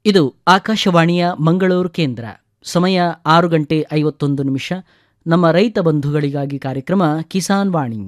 ಇದು ಆಕಾಶವಾಣಿಯ ಮಂಗಳೂರು ಕೇಂದ್ರ ಸಮಯ ಆರು ಗಂಟೆ ಐವತ್ತೊಂದು ನಿಮಿಷ ನಮ್ಮ ರೈತ ಬಂಧುಗಳಿಗಾಗಿ ಕಾರ್ಯಕ್ರಮ ಕಿಸಾನ್ ವಾಣಿ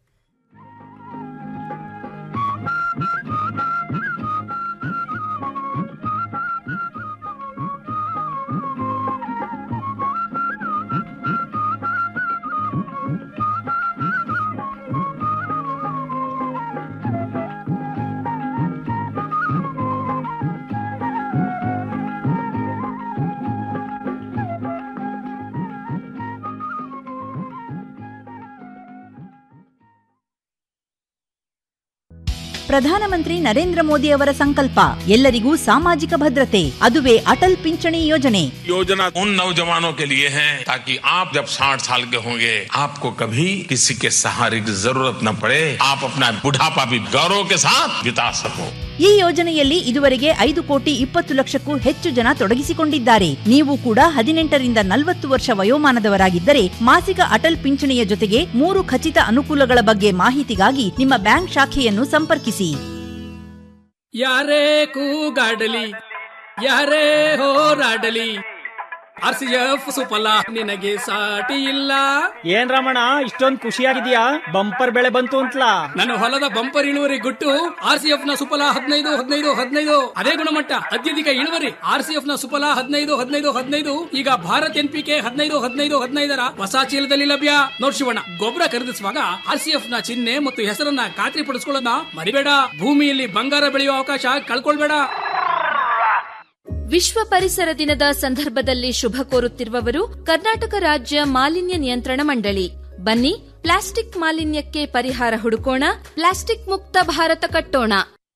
ಪ್ರಧಾನಮಂತ್ರಿ ನರೇಂದ್ರ ಮೋದಿ ಅವರ ಸಂಕಲ್ಪ ಎಲ್ಲರಿಗೂ ಸಾಮಾಜಿಕ ಭದ್ರತೆ ಅದುವೇ ಅಟಲ್ ಪಿಂಚಣಿ ಯೋಜನೆ योजना उन नौजवानों के लिए है ताकि आप जब 60 साल के होंगे आपको कभी किसी के सहारे की जरूरत न पड़े आप अपना बुढ़ापा भी गौरव के साथ बिता सको ಈ ಯೋಜನೆಯಲ್ಲಿ ಇದುವರೆಗೆ ಐದು ಕೋಟಿ ಇಪ್ಪತ್ತು ಲಕ್ಷಕ್ಕೂ ಹೆಚ್ಚು ಜನ ತೊಡಗಿಸಿಕೊಂಡಿದ್ದಾರೆ ನೀವು ಕೂಡ ಹದಿನೆಂಟರಿಂದ ನಲವತ್ತು ವರ್ಷ ವಯೋಮಾನದವರಾಗಿದ್ದರೆ ಮಾಸಿಕ ಅಟಲ್ ಪಿಂಚಣಿಯ ಜೊತೆಗೆ ಮೂರು ಖಚಿತ ಅನುಕೂಲಗಳ ಬಗ್ಗೆ ಮಾಹಿತಿಗಾಗಿ ನಿಮ್ಮ ಬ್ಯಾಂಕ್ ಶಾಖೆಯನ್ನು ಸಂಪರ್ಕಿಸಿ ಯಾರೇ ಕೂಗಾಡಲಿ ಯಾರೇ ಹೋರಾಡಲಿ ಆರ್ ಸಿ ಎಫ್ ಸುಫಲ ನಿನಗೆ ಸಾಟಿ ಇಲ್ಲ ಏನ್ ರಮಣ ಇಷ್ಟೊಂದ್ ಖುಷಿಯಾಗಿದ್ಯಾ ಬಂಪರ್ ಬೆಳೆ ಬಂತು ಅಂತಲಾ ನನ್ನ ಹೊಲದ ಬಂಪರ್ ಇಳುವರಿ ಗುಟ್ಟು ಆರ್ ಸಿ ಎಫ್ ನ ಸುಫಲ ಹದಿನೈದು ಹದಿನೈದು ಹದಿನೈದು ಅದೇ ಗುಣಮಟ್ಟ ಅತ್ಯಧಿಕ ಇಳುವರಿ ಆರ್ ಸಿ ಎಫ್ ನ ಸುಫಲ ಹದಿನೈದು ಹದಿನೈದು ಹದಿನೈದು ಈಗ ಭಾರತ್ ಎನ್ ಪಿ ಕೆ ಹದಿನೈದು ಹದಿನೈದು ಹದಿನೈದರ ಹೊಸ ಚೀಲದಲ್ಲಿ ಲಭ್ಯ ನೋಡ್ ಶಿವಣ್ಣ ಗೊಬ್ಬರ ಖರೀದಿಸುವಾಗ ಆರ್ ಸಿ ಎಫ್ ನ ಚಿಹ್ನೆ ಮತ್ತು ಹೆಸರನ್ನ ಖಾತ್ರಿ ಪಡಿಸ್ಕೊಳ್ಳೋದನ್ನ ಮರಿಬೇಡ ಭೂಮಿಯಲ್ಲಿ ಬಂಗಾರ ಬೆಳೆಯುವ ಅವಕಾಶ ಕಳ್ಕೊಳ್ಬೇಡ ವಿಶ್ವ ಪರಿಸರ ದಿನದ ಸಂದರ್ಭದಲ್ಲಿ ಶುಭ ಕೋರುತ್ತಿರುವವರು ಕರ್ನಾಟಕ ರಾಜ್ಯ ಮಾಲಿನ್ಯ ನಿಯಂತ್ರಣ ಮಂಡಳಿ ಬನ್ನಿ ಪ್ಲಾಸ್ಟಿಕ್ ಮಾಲಿನ್ಯಕ್ಕೆ ಪರಿಹಾರ ಹುಡುಕೋಣ ಪ್ಲಾಸ್ಟಿಕ್ ಮುಕ್ತ ಭಾರತ ಕಟ್ಟೋಣ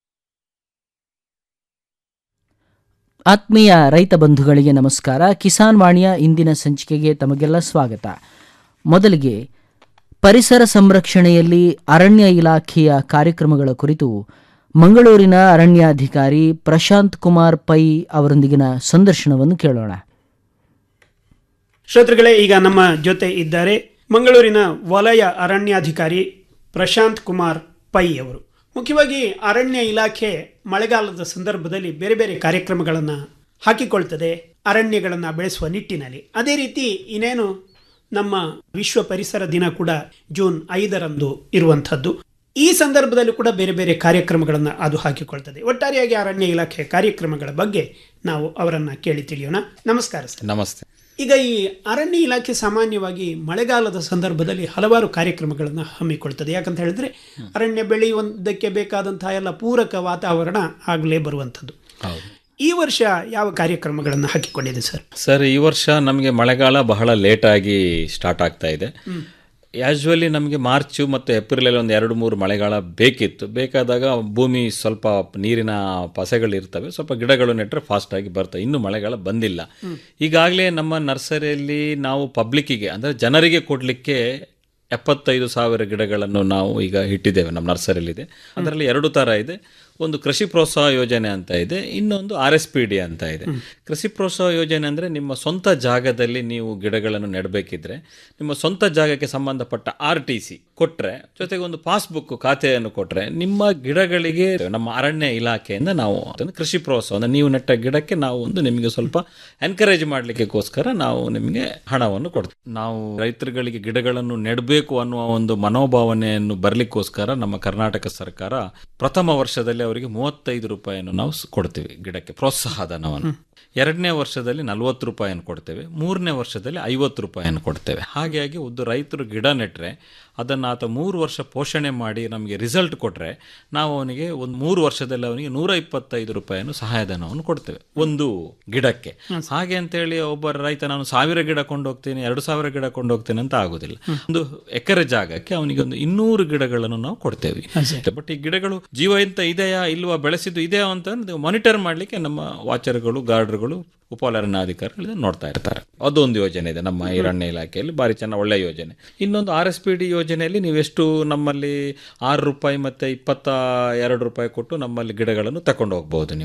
ಆತ್ಮೀಯ ರೈತ ಬಂಧುಗಳಿಗೆ ನಮಸ್ಕಾರ ಕಿಸಾನ್ ವಾಣಿಯ ಇಂದಿನ ಸಂಚಿಕೆಗೆ ತಮಗೆಲ್ಲ ಸ್ವಾಗತ ಮೊದಲಿಗೆ ಪರಿಸರ ಸಂರಕ್ಷಣೆಯಲ್ಲಿ ಅರಣ್ಯ ಇಲಾಖೆಯ ಕಾರ್ಯಕ್ರಮಗಳ ಕುರಿತು ಮಂಗಳೂರಿನ ಅರಣ್ಯಾಧಿಕಾರಿ ಪ್ರಶಾಂತ್ ಕುಮಾರ್ ಪೈ ಅವರೊಂದಿಗಿನ ಸಂದರ್ಶನವನ್ನು ಕೇಳೋಣ ಶ್ರೋತೃಗಳೇ ಈಗ ನಮ್ಮ ಜೊತೆ ಇದ್ದಾರೆ ಮಂಗಳೂರಿನ ವಲಯ ಅರಣ್ಯಾಧಿಕಾರಿ ಪ್ರಶಾಂತ್ ಕುಮಾರ್ ಪೈ ಅವರು ಮುಖ್ಯವಾಗಿ ಅರಣ್ಯ ಇಲಾಖೆ ಮಳೆಗಾಲದ ಸಂದರ್ಭದಲ್ಲಿ ಬೇರೆ ಬೇರೆ ಕಾರ್ಯಕ್ರಮಗಳನ್ನು ಹಾಕಿಕೊಳ್ತದೆ ಅರಣ್ಯಗಳನ್ನು ಬೆಳೆಸುವ ನಿಟ್ಟಿನಲ್ಲಿ ಅದೇ ರೀತಿ ಇನ್ನೇನು ನಮ್ಮ ವಿಶ್ವ ಪರಿಸರ ದಿನ ಕೂಡ ಜೂನ್ ಐದರಂದು ಇರುವಂಥದ್ದು ಈ ಸಂದರ್ಭದಲ್ಲಿ ಕೂಡ ಬೇರೆ ಬೇರೆ ಕಾರ್ಯಕ್ರಮಗಳನ್ನು ಅದು ಹಾಕಿಕೊಳ್ತದೆ ಒಟ್ಟಾರೆಯಾಗಿ ಅರಣ್ಯ ಇಲಾಖೆ ಕಾರ್ಯಕ್ರಮಗಳ ಬಗ್ಗೆ ನಾವು ಅವರನ್ನು ಕೇಳಿ ತಿಳಿಯೋಣ ನಮಸ್ಕಾರ ಸರ್ ನಮಸ್ತೆ ಈಗ ಈ ಅರಣ್ಯ ಇಲಾಖೆ ಸಾಮಾನ್ಯವಾಗಿ ಮಳೆಗಾಲದ ಸಂದರ್ಭದಲ್ಲಿ ಹಲವಾರು ಕಾರ್ಯಕ್ರಮಗಳನ್ನು ಹಮ್ಮಿಕೊಳ್ತದೆ ಯಾಕಂತ ಹೇಳಿದ್ರೆ ಅರಣ್ಯ ಬೆಳೆಯುವುದಕ್ಕೆ ಬೇಕಾದಂತಹ ಎಲ್ಲ ಪೂರಕ ವಾತಾವರಣ ಆಗಲೇ ಬರುವಂಥದ್ದು ಹೌದು ಈ ವರ್ಷ ಯಾವ ಕಾರ್ಯಕ್ರಮಗಳನ್ನು ಹಾಕಿಕೊಂಡಿದೆ ಸರ್ ಸರ್ ಈ ವರ್ಷ ನಮಗೆ ಮಳೆಗಾಲ ಬಹಳ ಲೇಟಾಗಿ ಸ್ಟಾರ್ಟ್ ಆಗ್ತಾ ಇದೆ ಯೂಶ್ವಲಿ ನಮಗೆ ಮಾರ್ಚು ಮತ್ತು ಏಪ್ರಿಲಲ್ಲಿ ಒಂದು ಎರಡು ಮೂರು ಮಳೆಗಾಲ ಬೇಕಿತ್ತು ಬೇಕಾದಾಗ ಭೂಮಿ ಸ್ವಲ್ಪ ನೀರಿನ ಪಸೆಗಳಿರ್ತವೆ ಸ್ವಲ್ಪ ಗಿಡಗಳು ನೆಟ್ಟರೆ ಫಾಸ್ಟಾಗಿ ಬರ್ತವೆ ಇನ್ನೂ ಮಳೆಗಾಲ ಬಂದಿಲ್ಲ ಈಗಾಗಲೇ ನಮ್ಮ ನರ್ಸರಿಯಲ್ಲಿ ನಾವು ಪಬ್ಲಿಕ್ಕಿಗೆ ಅಂದರೆ ಜನರಿಗೆ ಕೊಡಲಿಕ್ಕೆ ಎಪ್ಪತ್ತೈದು ಸಾವಿರ ಗಿಡಗಳನ್ನು ನಾವು ಈಗ ಇಟ್ಟಿದ್ದೇವೆ ನಮ್ಮ ನರ್ಸರಿಯಲ್ಲಿದೆ ಅದರಲ್ಲಿ ಎರಡು ಥರ ಇದೆ ಒಂದು ಕೃಷಿ ಪ್ರೋತ್ಸಾಹ ಯೋಜನೆ ಅಂತ ಇದೆ ಇನ್ನೊಂದು ಆರ್ ಎಸ್ ಪಿ ಡಿ ಅಂತ ಇದೆ ಕೃಷಿ ಪ್ರೋತ್ಸಾಹ ಯೋಜನೆ ಅಂದರೆ ನಿಮ್ಮ ಸ್ವಂತ ಜಾಗದಲ್ಲಿ ನೀವು ಗಿಡಗಳನ್ನು ನೆಡಬೇಕಿದ್ರೆ ನಿಮ್ಮ ಸ್ವಂತ ಜಾಗಕ್ಕೆ ಸಂಬಂಧಪಟ್ಟ ಆರ್ ಟಿ ಸಿ ಕೊಟ್ಟರೆ ಜೊತೆಗೆ ಒಂದು ಪಾಸ್ಬುಕ್ ಖಾತೆಯನ್ನು ಕೊಟ್ಟರೆ ನಿಮ್ಮ ಗಿಡಗಳಿಗೆ ನಮ್ಮ ಅರಣ್ಯ ಇಲಾಖೆಯಿಂದ ನಾವು ಅದನ್ನು ಕೃಷಿ ಪ್ರೋತ್ಸಾಹ ಅಂದರೆ ನೀವು ನೆಟ್ಟ ಗಿಡಕ್ಕೆ ನಾವು ಒಂದು ನಿಮಗೆ ಸ್ವಲ್ಪ ಎನ್ಕರೇಜ್ ಮಾಡಲಿಕ್ಕೋಸ್ಕರ ನಾವು ನಿಮಗೆ ಹಣವನ್ನು ಕೊಡ್ತೀವಿ ನಾವು ರೈತರುಗಳಿಗೆ ಗಿಡಗಳನ್ನು ನೆಡಬೇಕು ಅನ್ನುವ ಒಂದು ಮನೋಭಾವನೆಯನ್ನು ಬರಲಿಕ್ಕೋಸ್ಕರ ನಮ್ಮ ಕರ್ನಾಟಕ ಸರ್ಕಾರ ಪ್ರಥಮ ವರ್ಷದಲ್ಲಿ ಅವರಿಗೆ ಮೂವತ್ತೈದು ರೂಪಾಯಿಯನ್ನು ನಾವು ಸ್- ಕೊಡ್ತೀವಿ ಗಿಡಕ್ಕೆ ಪ್ರೋತ್ಸಾಹ ಧನವನ್ನು ಎರಡನೇ ವರ್ಷದಲ್ಲಿ ನಲವತ್ತು ರೂಪಾಯಿಯನ್ನು ಕೊಡ್ತೇವೆ ಮೂರನೇ ವರ್ಷದಲ್ಲಿ ಐವತ್ತು ರೂಪಾಯಿಯನ್ನು ಕೊಡ್ತೇವೆ ಹಾಗಾಗಿ ಒಂದು ರೈತರು ಗಿಡ ನೆಟ್ಟರೆ ಅದನ್ನು ಆತ ಮೂರು ವರ್ಷ ಪೋಷಣೆ ಮಾಡಿ ನಮಗೆ ರಿಸಲ್ಟ್ ಕೊಟ್ಟರೆ ನಾವು ಅವನಿಗೆ ಒಂದು ಮೂರು ವರ್ಷದಲ್ಲಿ ಅವನಿಗೆ ನೂರ ಇಪ್ಪತ್ತೈದು ರೂಪಾಯಿಯನ್ನು ಸಹಾಯಧನವನ್ನು ಕೊಡ್ತೇವೆ ಒಂದು ಗಿಡಕ್ಕೆ ಹಾಗೆ ಅಂತೇಳಿ ಒಬ್ಬ ರೈತ ನಾನು ಸಾವಿರ ಗಿಡ ಕೊಂಡೋಗ್ತೇನೆ ಎರಡು ಸಾವಿರ ಗಿಡ ಕೊಂಡೋಗ್ತೇನೆ ಅಂತ ಆಗುದಿಲ್ಲ ಒಂದು ಎಕರೆ ಜಾಗಕ್ಕೆ ಅವನಿಗೆ ಒಂದು ಇನ್ನೂರು ಗಿಡಗಳನ್ನು ನಾವು ಕೊಡ್ತೇವೆ ಬಟ್ ಈ ಗಿಡಗಳು ಜೀವಂತ ಇದೆಯಾ ಇಲ್ವಾ ಬೆಳೆಸಿದ್ದು ಇದೆಯಾ ಅಂತ ಮಾನಿಟರ್ ಮಾಡಲಿಕ್ಕೆ ನಮ್ಮ ವಾಚರ್ಗಳು ಗಾರ್ಡ್ರುಗಳು ಉಪಲರಣ್ಯಾಧಿಕಾರಿಗಳು ಇದನ್ನು ನೋಡ್ತಾ ಇರ್ತಾರೆ ಅದೊಂದು ಯೋಜನೆ ಇದೆ ನಮ್ಮ ಅರಣ್ಯ ಇಲಾಖೆಯಲ್ಲಿ ಭಾರಿ ಚೆನ್ನಾಗಿ ಒಳ್ಳೆಯ ಯೋಜನೆ ಇನ್ನೊಂದು ಆರ್ ಎಸ್ ಪಿ ಡಿ ಯೋಜನೆಯಲ್ಲಿ ನೀವೆಷ್ಟು ನಮ್ಮಲ್ಲಿ ಆರು ರೂಪಾಯಿ ಮತ್ತೆ ಇಪ್ಪತ್ತ ಎರಡು ರೂಪಾಯಿ ಕೊಟ್ಟು ನಮ್ಮಲ್ಲಿ ಗಿಡಗಳನ್ನು ತಕೊಂಡು ಹೋಗ್ಬೋದು ನೀವು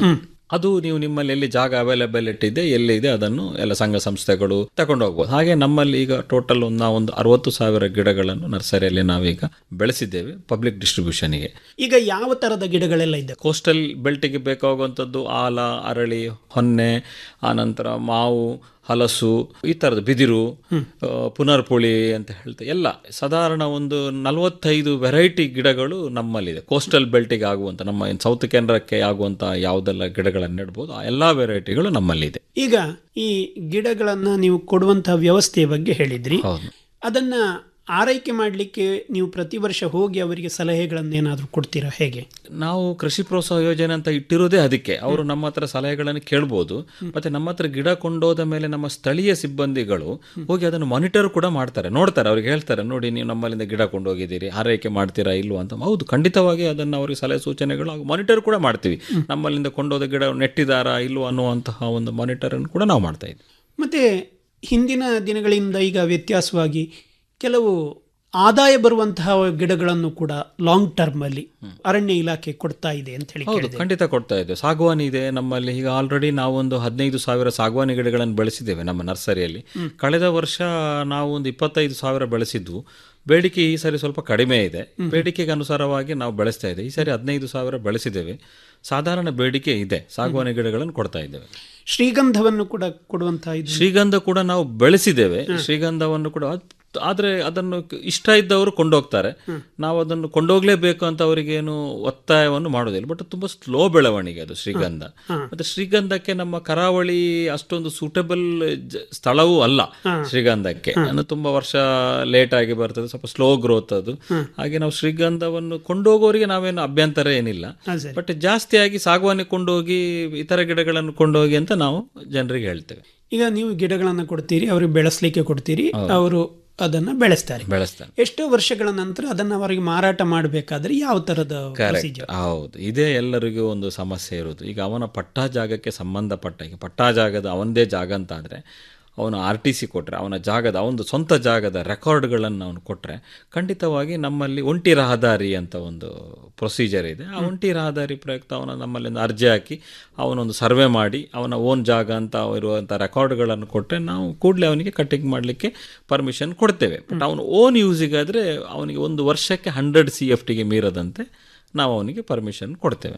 ಅದು ನೀವು ನಿಮ್ಮಲ್ಲಿ ಎಲ್ಲಿ ಜಾಗ ಅವೈಲಬಿಲಿಟಿ ಇದೆ ಎಲ್ಲಿದೆ ಅದನ್ನು ಎಲ್ಲ ಸಂಘ ಸಂಸ್ಥೆಗಳು ತಗೊಂಡು ಹೋಗ್ಬೋದು ಹಾಗೆ ನಮ್ಮಲ್ಲಿ ಈಗ ಟೋಟಲ್ ಒಂದು ನಾವೊಂದು ಅರವತ್ತು ಸಾವಿರ ಗಿಡಗಳನ್ನು ನರ್ಸರಿಯಲ್ಲಿ ನಾವೀಗ ಬೆಳೆಸಿದ್ದೇವೆ ಪಬ್ಲಿಕ್ ಡಿಸ್ಟ್ರಿಬ್ಯೂಷನ್ಗೆ ಈಗ ಯಾವ ತರದ ಗಿಡಗಳೆಲ್ಲ ಇದೆ ಕೋಸ್ಟಲ್ ಬೆಲ್ಟಿಗೆ ಬೇಕಾಗುವಂಥದ್ದು ಆಲ ಅರಳಿ ಹೊನ್ನೆ ಆನಂತರ ಮಾವು ಹಲಸು ಈ ಥರದ ಬಿದಿರು ಆ, ಪುನರ್ಪುಳಿ ಅಂತ ಹೇಳ್ತಾರೆ ಎಲ್ಲ ಸಾಧಾರಣ ಒಂದು ನಲವತ್ತೈದು ವೆರೈಟಿ ಗಿಡಗಳು ನಮ್ಮಲ್ಲಿದೆ ಕೋಸ್ಟಲ್ ಬೆಲ್ಟಿಗೆ ಆಗುವಂಥ ನಮ್ಮ ಏನ್ ಸೌತ್ ಕೇಂದ್ರಕ್ಕೆ ಆಗುವಂಥ ಯಾವುದೆಲ್ಲ ಗಿಡಗಳನ್ನು ನೆಡ್ಬೋದು ಆ ಎಲ್ಲ ವೆರೈಟಿಗಳು ನಮ್ಮಲ್ಲಿದೆ ಈಗ ಈ ಗಿಡಗಳನ್ನ ನೀವು ಕೊಡುವಂತಹ ವ್ಯವಸ್ಥೆಯ ಬಗ್ಗೆ ಹೇಳಿದ್ರಿ ಹೌದು ಅದನ್ನ ಆರೈಕೆ ಮಾಡಲಿಕ್ಕೆ ನೀವು ಪ್ರತಿ ವರ್ಷ ಹೋಗಿ ಅವರಿಗೆ ಸಲಹೆಗಳನ್ನು ಏನಾದರೂ ಕೊಡ್ತೀರಾ ಹೇಗೆ ನಾವು ಕೃಷಿ ಪ್ರೋತ್ಸಾಹ ಯೋಜನೆ ಅಂತ ಇಟ್ಟಿರೋದೇ ಅದಕ್ಕೆ ಅವರು ನಮ್ಮ ಹತ್ರ ಸಲಹೆಗಳನ್ನು ಕೇಳ್ಬೋದು ಮತ್ತೆ ನಮ್ಮ ಹತ್ರ ಗಿಡ ಕೊಂಡೋದ ಮೇಲೆ ನಮ್ಮ ಸ್ಥಳೀಯ ಸಿಬ್ಬಂದಿಗಳು ಹೋಗಿ ಅದನ್ನು ಮಾನಿಟರ್ ಕೂಡ ಮಾಡ್ತಾರೆ ನೋಡ್ತಾರೆ ಅವ್ರಿಗೆ ಹೇಳ್ತಾರೆ ನೋಡಿ ನೀವು ನಮ್ಮಲ್ಲಿಂದ ಗಿಡ ಕೊಂಡೋಗಿದ್ದೀರಿ ಆರೈಕೆ ಮಾಡ್ತೀರಾ ಇಲ್ವಾ ಅಂತ ಹೌದು ಖಂಡಿತವಾಗಿ ಅದನ್ನು ಅವರಿಗೆ ಸಲಹೆ ಸೂಚನೆಗಳು ಮಾನಿಟರ್ ಕೂಡ ಮಾಡ್ತೀವಿ ನಮ್ಮಲ್ಲಿಂದ ಕೊಂಡೋದ ಗಿಡ ನೆಟ್ಟಿದಾರಾ ಇಲ್ವಾ ಅನ್ನುವಂತಹ ಒಂದು ಮಾನಿಟರ್ ಅನ್ನು ಕೂಡ ನಾವು ಮಾಡ್ತಾ ಇದ್ವಿ ಮತ್ತೆ ಹಿಂದಿನ ದಿನಗಳಿಂದ ಈಗ ವ್ಯತ್ಯಾಸವಾಗಿ ಕೆಲವು ಆದಾಯ ಬರುವಂತಹ ಗಿಡಗಳನ್ನು ಕೂಡ ಲಾಂಗ್ ಟರ್ಮ್ ಅಲ್ಲಿ ಅರಣ್ಯ ಇಲಾಖೆ ಕೊಡ್ತಾ ಇದೆ ಅಂತ ಹೇಳಿ ಹೌದು ಕೇಳಿದೆ ಖಂಡಿತ ಕೊಡ್ತಾ ಇದ್ದೇವೆ ಸಾಗವಾನಿ ಇದೆ ನಮ್ಮಲ್ಲಿ ಈಗ ಆಲ್ರೆಡಿ ನಾವೊಂದು ಹದಿನೈದು ಸಾವಿರ ಸಾಗವಾನಿ ಗಿಡಗಳನ್ನು ಬೆಳೆಸಿದ್ದೇವೆ ನಮ್ಮ ನರ್ಸರಿಯಲ್ಲಿ ಕಳೆದ ವರ್ಷ ನಾವು ಒಂದು ಇಪ್ಪತ್ತೈದು ಸಾವಿರ ಬೆಳೆಸಿದ್ವು ಬೇಡಿಕೆ ಈ ಸಾರಿ ಸ್ವಲ್ಪ ಕಡಿಮೆ ಇದೆ ಬೇಡಿಕೆಗೆ ಅನುಸಾರವಾಗಿ ನಾವು ಬೆಳೆಸ್ತಾ ಇದ್ದೇವೆ ಈ ಸಾರಿ ಹದಿನೈದು ಸಾವಿರ ಬೆಳೆಸಿದ್ದೇವೆ ಸಾಧಾರಣ ಬೇಡಿಕೆ ಇದೆ ಸಾಗವಾನಿ ಗಿಡಗಳನ್ನು ಕೊಡ್ತಾ ಇದ್ದೇವೆ ಶ್ರೀಗಂಧವನ್ನು ಕೂಡ ಕೊಡುವಂತಹ ಇದು ಶ್ರೀಗಂಧ ಕೂಡ ನಾವು ಬೆಳೆಸಿದ್ದೇವೆ ಶ್ರೀಗಂಧವನ್ನು ಕೂಡ ಅದ್- ಆದ್ರೆ ಅದನ್ನು ಇಷ್ಟ ಇದ್ದವರು ಕೊಂಡೋಗ್ತಾರೆ ನಾವು ಅದನ್ನು ಕೊಂಡೋಗ್ಲೇಬೇಕು ಅಂತ ಅವರಿಗೇನು ಒತ್ತಾಯವನ್ನು ಮಾಡೋದಿಲ್ಲ ಬಟ್ ತುಂಬಾ ಸ್ಲೋ ಬೆಳವಣಿಗೆ ಅದು ಶ್ರೀಗಂಧ ಮತ್ತೆ ಶ್ರೀಗಂಧಕ್ಕೆ ನಮ್ಮ ಕರಾವಳಿ ಅಷ್ಟೊಂದು ಸೂಟಬಲ್ ಸ್ಥಳವೂ ಅಲ್ಲ ಶ್ರೀಗಂಧಕ್ಕೆ ಅಂದ್ರೆ ತುಂಬಾ ವರ್ಷ ಲೇಟ್ ಆಗಿ ಬರ್ತದೆ ಸ್ವಲ್ಪ ಸ್ಲೋ ಗ್ರೋತ್ ಅದು ಹಾಗೆ ನಾವು ಶ್ರೀಗಂಧವನ್ನು ಕೊಂಡೋಗೋರಿಗೆ ನಾವೇನು ಅಭ್ಯಂತರ ಏನಿಲ್ಲ ಹಾ, ಸರಿ. ಬಟ್ ಜಾಸ್ತಿಯಾಗಿ ಸಾಗವಾನಿ ಕೊಂಡೋಗಿ ಇತರ ಗಿಡಗಳನ್ನು ಕೊಂಡೋಗಿ ಅಂತ ನಾವು ಜನರಿಗೆ ಹೇಳ್ತೇವೆ ಈಗ ನೀವು ಗಿಡಗಳನ್ನು ಕೊಡ್ತೀರಿ ಅವ್ರಿಗೆ ಬೆಳೆಸಲಿಕ್ಕೆ ಕೊಡ್ತೀರಿ ಅವರು ಅದನ್ನ ಬೆಳೆಸ್ತಾರೆ ಬೆಳೆಸ್ತಾನೆ ಎಷ್ಟೋ ವರ್ಷಗಳ ನಂತರ ಅದನ್ನ ಅವರಿಗೆ ಮಾರಾಟ ಮಾಡಬೇಕಾದ್ರೆ ಯಾವ ತರದ ಕರೆಕ್ಟ್ ಹೌದು ಇದೇ ಎಲ್ಲರಿಗೂ ಒಂದು ಸಮಸ್ಯೆ ಇರೋದು ಈಗ ಅವನ ಪಟ್ಟಾ ಜಾಗಕ್ಕೆ ಸಂಬಂಧಪಟ್ಟ ಈಗ ಪಟ್ಟಾ ಜಾಗದ ಅವನದೇ ಜಾಗ ಅಂತ ಆದರೆ ಅವನು ಆರ್ ಟಿ ಸಿ ಕೊಟ್ಟರೆ ಅವನ ಜಾಗದ ಅವನದು ಸ್ವಂತ ಜಾಗದ ರೆಕಾರ್ಡ್ಗಳನ್ನು ಅವನು ಕೊಟ್ಟರೆ ಖಂಡಿತವಾಗಿ ನಮ್ಮಲ್ಲಿ ಒಂಟಿ ರಹದಾರಿ ಅಂತ ಒಂದು ಪ್ರೊಸೀಜರ್ ಇದೆ ಆ ಒಂಟಿ ರಹದಾರಿ ಪ್ರಯುಕ್ತ ಅವನ ನಮ್ಮಲ್ಲಿ ಒಂದು ಅರ್ಜಿ ಹಾಕಿ ಅವನೊಂದು ಸರ್ವೆ ಮಾಡಿ ಅವನ ಓನ್ ಜಾಗ ಅಂತ ಇರುವಂಥ ರೆಕಾರ್ಡ್ಗಳನ್ನು ಕೊಟ್ಟರೆ ನಾವು ಕೂಡಲೇ ಅವನಿಗೆ ಕಟಿಂಗ್ ಮಾಡಲಿಕ್ಕೆ ಪರ್ಮಿಷನ್ ಕೊಡ್ತೇವೆ ಬಟ್ ಅವನು ಓನ್ ಯೂಸಿಗಾದರೆ ಅವನಿಗೆ ಒಂದು ವರ್ಷಕ್ಕೆ ಹಂಡ್ರೆಡ್ ಸಿ ಎಫ್ ಟಿಗೆ ಮೀರದಂತೆ ನಾವು ಅವನಿಗೆ ಪರ್ಮಿಷನ್ ಕೊಡ್ತೇವೆ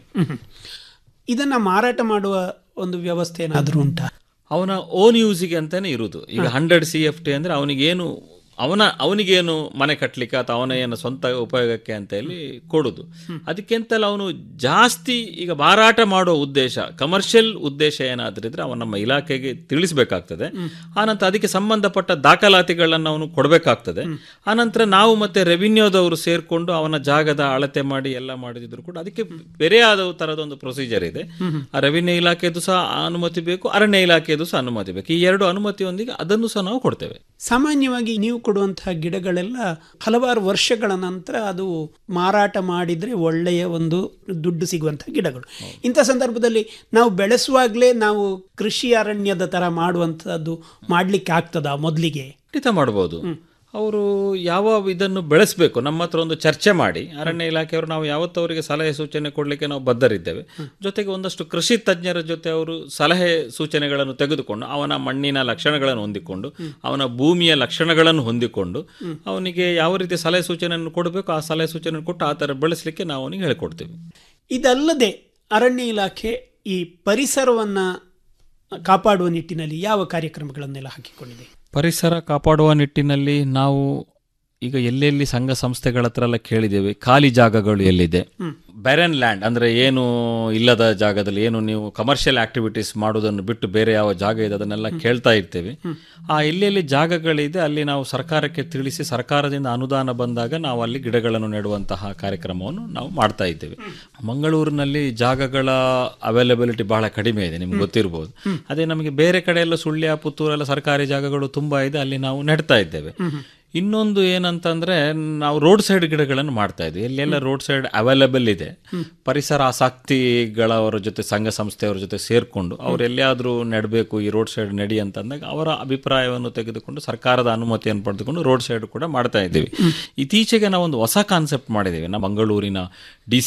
ಇದನ್ನ ಮಾರಾಟ ಮಾಡುವ ಒಂದು ವ್ಯವಸ್ಥೆ ಏನಾದರೂ ಉಂಟಾ ಅವನ ಓನ್ ಯೂಸಿಗೆ ಅಂತಾನೆ ಇರುವುದು ಈಗ ಹಂಡ್ರೆಡ್ ಸಿ ಎಫ್ ಟಿ ಅಂದರೆ ಅವನಿಗೇನು ಅವನ ಅವನಿಗೇನು ಮನೆ ಕಟ್ಟಲಿಕ್ಕೆ ಅಥವಾ ಅವನ ಏನು ಸ್ವಂತ ಉಪಯೋಗಕ್ಕೆ ಅಂತ ಹೇಳಿ ಕೊಡುದು ಅದಕ್ಕೆಂತಲ್ಲ ಅವನು ಜಾಸ್ತಿ ಈಗ ಮಾರಾಟ ಮಾಡೋ ಉದ್ದೇಶ ಕಮರ್ಷಿಯಲ್ ಉದ್ದೇಶ ಏನಾದ್ರೂ ಇದ್ರೆ ಅವನು ನಮ್ಮ ಇಲಾಖೆಗೆ ತಿಳಿಸಬೇಕಾಗ್ತದೆ ಆನಂತರ ಅದಕ್ಕೆ ಸಂಬಂಧಪಟ್ಟ ದಾಖಲಾತಿಗಳನ್ನು ಅವನು ಕೊಡಬೇಕಾಗ್ತದೆ ಆನಂತರ ನಾವು ಮತ್ತೆ ರೆವಿನ್ಯೂದವರು ಸೇರ್ಕೊಂಡು ಅವನ ಜಾಗದ ಅಳತೆ ಮಾಡಿ ಎಲ್ಲ ಮಾಡಿದ್ರು ಕೂಡ ಅದಕ್ಕೆ ಬೇರೆ ಆದ ತರದ ಒಂದು ಪ್ರೊಸೀಜರ್ ಇದೆ ಆ ರೆವಿನ್ಯೂ ಇಲಾಖೆದು ಸಹ ಅನುಮತಿ ಬೇಕು ಅರಣ್ಯ ಇಲಾಖೆದು ಸಹ ಅನುಮತಿ ಬೇಕು ಈ ಎರಡು ಅನುಮತಿಯೊಂದಿಗೆ ಅದನ್ನು ಸಹ ನಾವು ಕೊಡ್ತೇವೆ ಸಾಮಾನ್ಯವಾಗಿ ನೀವು ಕೊಡುವಂತಹ ಗಿಡಗಳೆಲ್ಲ ಹಲವಾರು ವರ್ಷಗಳ ನಂತರ ಅದು ಮಾರಾಟ ಮಾಡಿದ್ರೆ ಒಳ್ಳೆಯ ಒಂದು ದುಡ್ಡು ಸಿಗುವಂತಹ ಗಿಡಗಳು ಇಂಥ ಸಂದರ್ಭದಲ್ಲಿ ನಾವು ಬೆಳೆಸುವಾಗಲೇ ನಾವು ಕೃಷಿ ಅರಣ್ಯದ ತರ ಮಾಡುವಂತಹದ್ದು ಮಾಡ್ಲಿಕ್ಕೆ ಆಗ್ತದಾ ಮೊದಲಿಗೆ ಖಂಡಿತ ಮಾಡ್ಬೋದು ಅವರು ಯಾವ ಇದನ್ನು ಬೆಳೆಸಬೇಕು ನಮ್ಮ ಹತ್ರ ಒಂದು ಚರ್ಚೆ ಮಾಡಿ ಅರಣ್ಯ ಇಲಾಖೆಯವರು ನಾವು ಯಾವತ್ತೂ ಅವರಿಗೆ ಸಲಹೆ ಸೂಚನೆ ಕೊಡಲಿಕ್ಕೆ ನಾವು ಬದ್ಧರಿದ್ದೇವೆ ಜೊತೆಗೆ ಒಂದಷ್ಟು ಕೃಷಿ ತಜ್ಞರ ಜೊತೆ ಅವರು ಸಲಹೆ ಸೂಚನೆಗಳನ್ನು ತೆಗೆದುಕೊಂಡು ಅವನ ಮಣ್ಣಿನ ಲಕ್ಷಣಗಳನ್ನು ಹೊಂದಿಕೊಂಡು ಅವನ ಭೂಮಿಯ ಲಕ್ಷಣಗಳನ್ನು ಹೊಂದಿಕೊಂಡು ಅವನಿಗೆ ಯಾವ ರೀತಿ ಸಲಹೆ ಸೂಚನೆಯನ್ನು ಕೊಡಬೇಕು ಆ ಸಲಹೆ ಸೂಚನೆ ಕೊಟ್ಟು ಆ ಥರ ಬೆಳೆಸಲಿಕ್ಕೆ ನಾವು ಅವನಿಗೆ ಹೇಳಿಕೊಡ್ತೀವಿ ಇದಲ್ಲದೆ ಅರಣ್ಯ ಇಲಾಖೆ ಈ ಪರಿಸರವನ್ನ ಕಾಪಾಡುವ ನಿಟ್ಟಿನಲ್ಲಿ ಯಾವ ಕಾರ್ಯಕ್ರಮಗಳನ್ನೆಲ್ಲ ಹಾಕಿಕೊಂಡಿದೆ ಪರಿಸರ ಕಾಪಾಡುವ ನಿಟ್ಟಿನಲ್ಲಿ ನಾವು ಈಗ ಎಲ್ಲೆಲ್ಲಿ ಸಂಘ ಸಂಸ್ಥೆಗಳ ಹತ್ರ ಎಲ್ಲ ಕೇಳಿದ್ದೇವೆ ಖಾಲಿ ಜಾಗಗಳು ಎಲ್ಲಿದೆ ಬ್ಯಾರನ್ ಲ್ಯಾಂಡ್ ಅಂದ್ರೆ ಏನು ಇಲ್ಲದ ಜಾಗದಲ್ಲಿ ಏನು ನೀವು ಕಮರ್ಷಿಯಲ್ ಆಕ್ಟಿವಿಟೀಸ್ ಮಾಡೋದನ್ನು ಬಿಟ್ಟು ಬೇರೆ ಯಾವ ಜಾಗ ಇದೆ ಅದನ್ನೆಲ್ಲ ಕೇಳ್ತಾ ಇರ್ತೇವೆ ಆ ಎಲ್ಲೆಲ್ಲಿ ಜಾಗಗಳಿದೆ ಅಲ್ಲಿ ನಾವು ಸರ್ಕಾರಕ್ಕೆ ತಿಳಿಸಿ ಸರ್ಕಾರದಿಂದ ಅನುದಾನ ಬಂದಾಗ ನಾವು ಅಲ್ಲಿ ಗಿಡಗಳನ್ನು ನೆಡುವಂತಹ ಕಾರ್ಯಕ್ರಮವನ್ನು ನಾವು ಮಾಡ್ತಾ ಇದ್ದೇವೆ ಮಂಗಳೂರಿನಲ್ಲಿ ಜಾಗಗಳ ಅವೈಲಬಿಲಿಟಿ ಬಹಳ ಕಡಿಮೆ ಇದೆ ನಿಮ್ಗೆ ಗೊತ್ತಿರ್ಬೋದು ಅದೇ ನಮಗೆ ಬೇರೆ ಕಡೆ ಎಲ್ಲ ಸುಳ್ಯ ಪುತ್ತೂರೆಲ್ಲ ಸರ್ಕಾರಿ ಜಾಗಗಳು ತುಂಬಾ ಇದೆ ಅಲ್ಲಿ ನಾವು ನೆಡ್ತಾ ಇದ್ದೇವೆ ಇನ್ನೊಂದು ಏನಂತಂದ್ರೆ ನಾವು ರೋಡ್ ಸೈಡ್ ಗಿಡಗಳನ್ನು ಮಾಡ್ತಾ ಇದ್ವಿ ಎಲ್ಲೆಲ್ಲ ರೋಡ್ ಸೈಡ್ ಅವೈಲಬಲ್ ಇದೆ ಪರಿಸರ ಆಸಕ್ತಿಗಳವರ ಜೊತೆ ಸಂಘ ಸಂಸ್ಥೆಯವರ ಜೊತೆ ಸೇರ್ಕೊಂಡು ಅವ್ರು ಎಲ್ಲಿಯಾದ್ರೂ ನೆಡಬೇಕು ಈ ರೋಡ್ ಸೈಡ್ ನಡಿ ಅಂತಂದಾಗ ಅವರ ಅಭಿಪ್ರಾಯವನ್ನು ತೆಗೆದುಕೊಂಡು ಸರ್ಕಾರದ ಅನುಮತಿಯನ್ನು ಪಡೆದುಕೊಂಡು ರೋಡ್ ಸೈಡ್ ಕೂಡ ಮಾಡ್ತಾ ಇದ್ದೀವಿ ಇತ್ತೀಚೆಗೆ ನಾವು ಒಂದು ಹೊಸ ಕಾನ್ಸೆಪ್ಟ್ ಮಾಡಿದ್ದೇವೆ ನಮ್ಮ ಮಂಗಳೂರಿನ ಡಿ ಸಿ ಎಫ್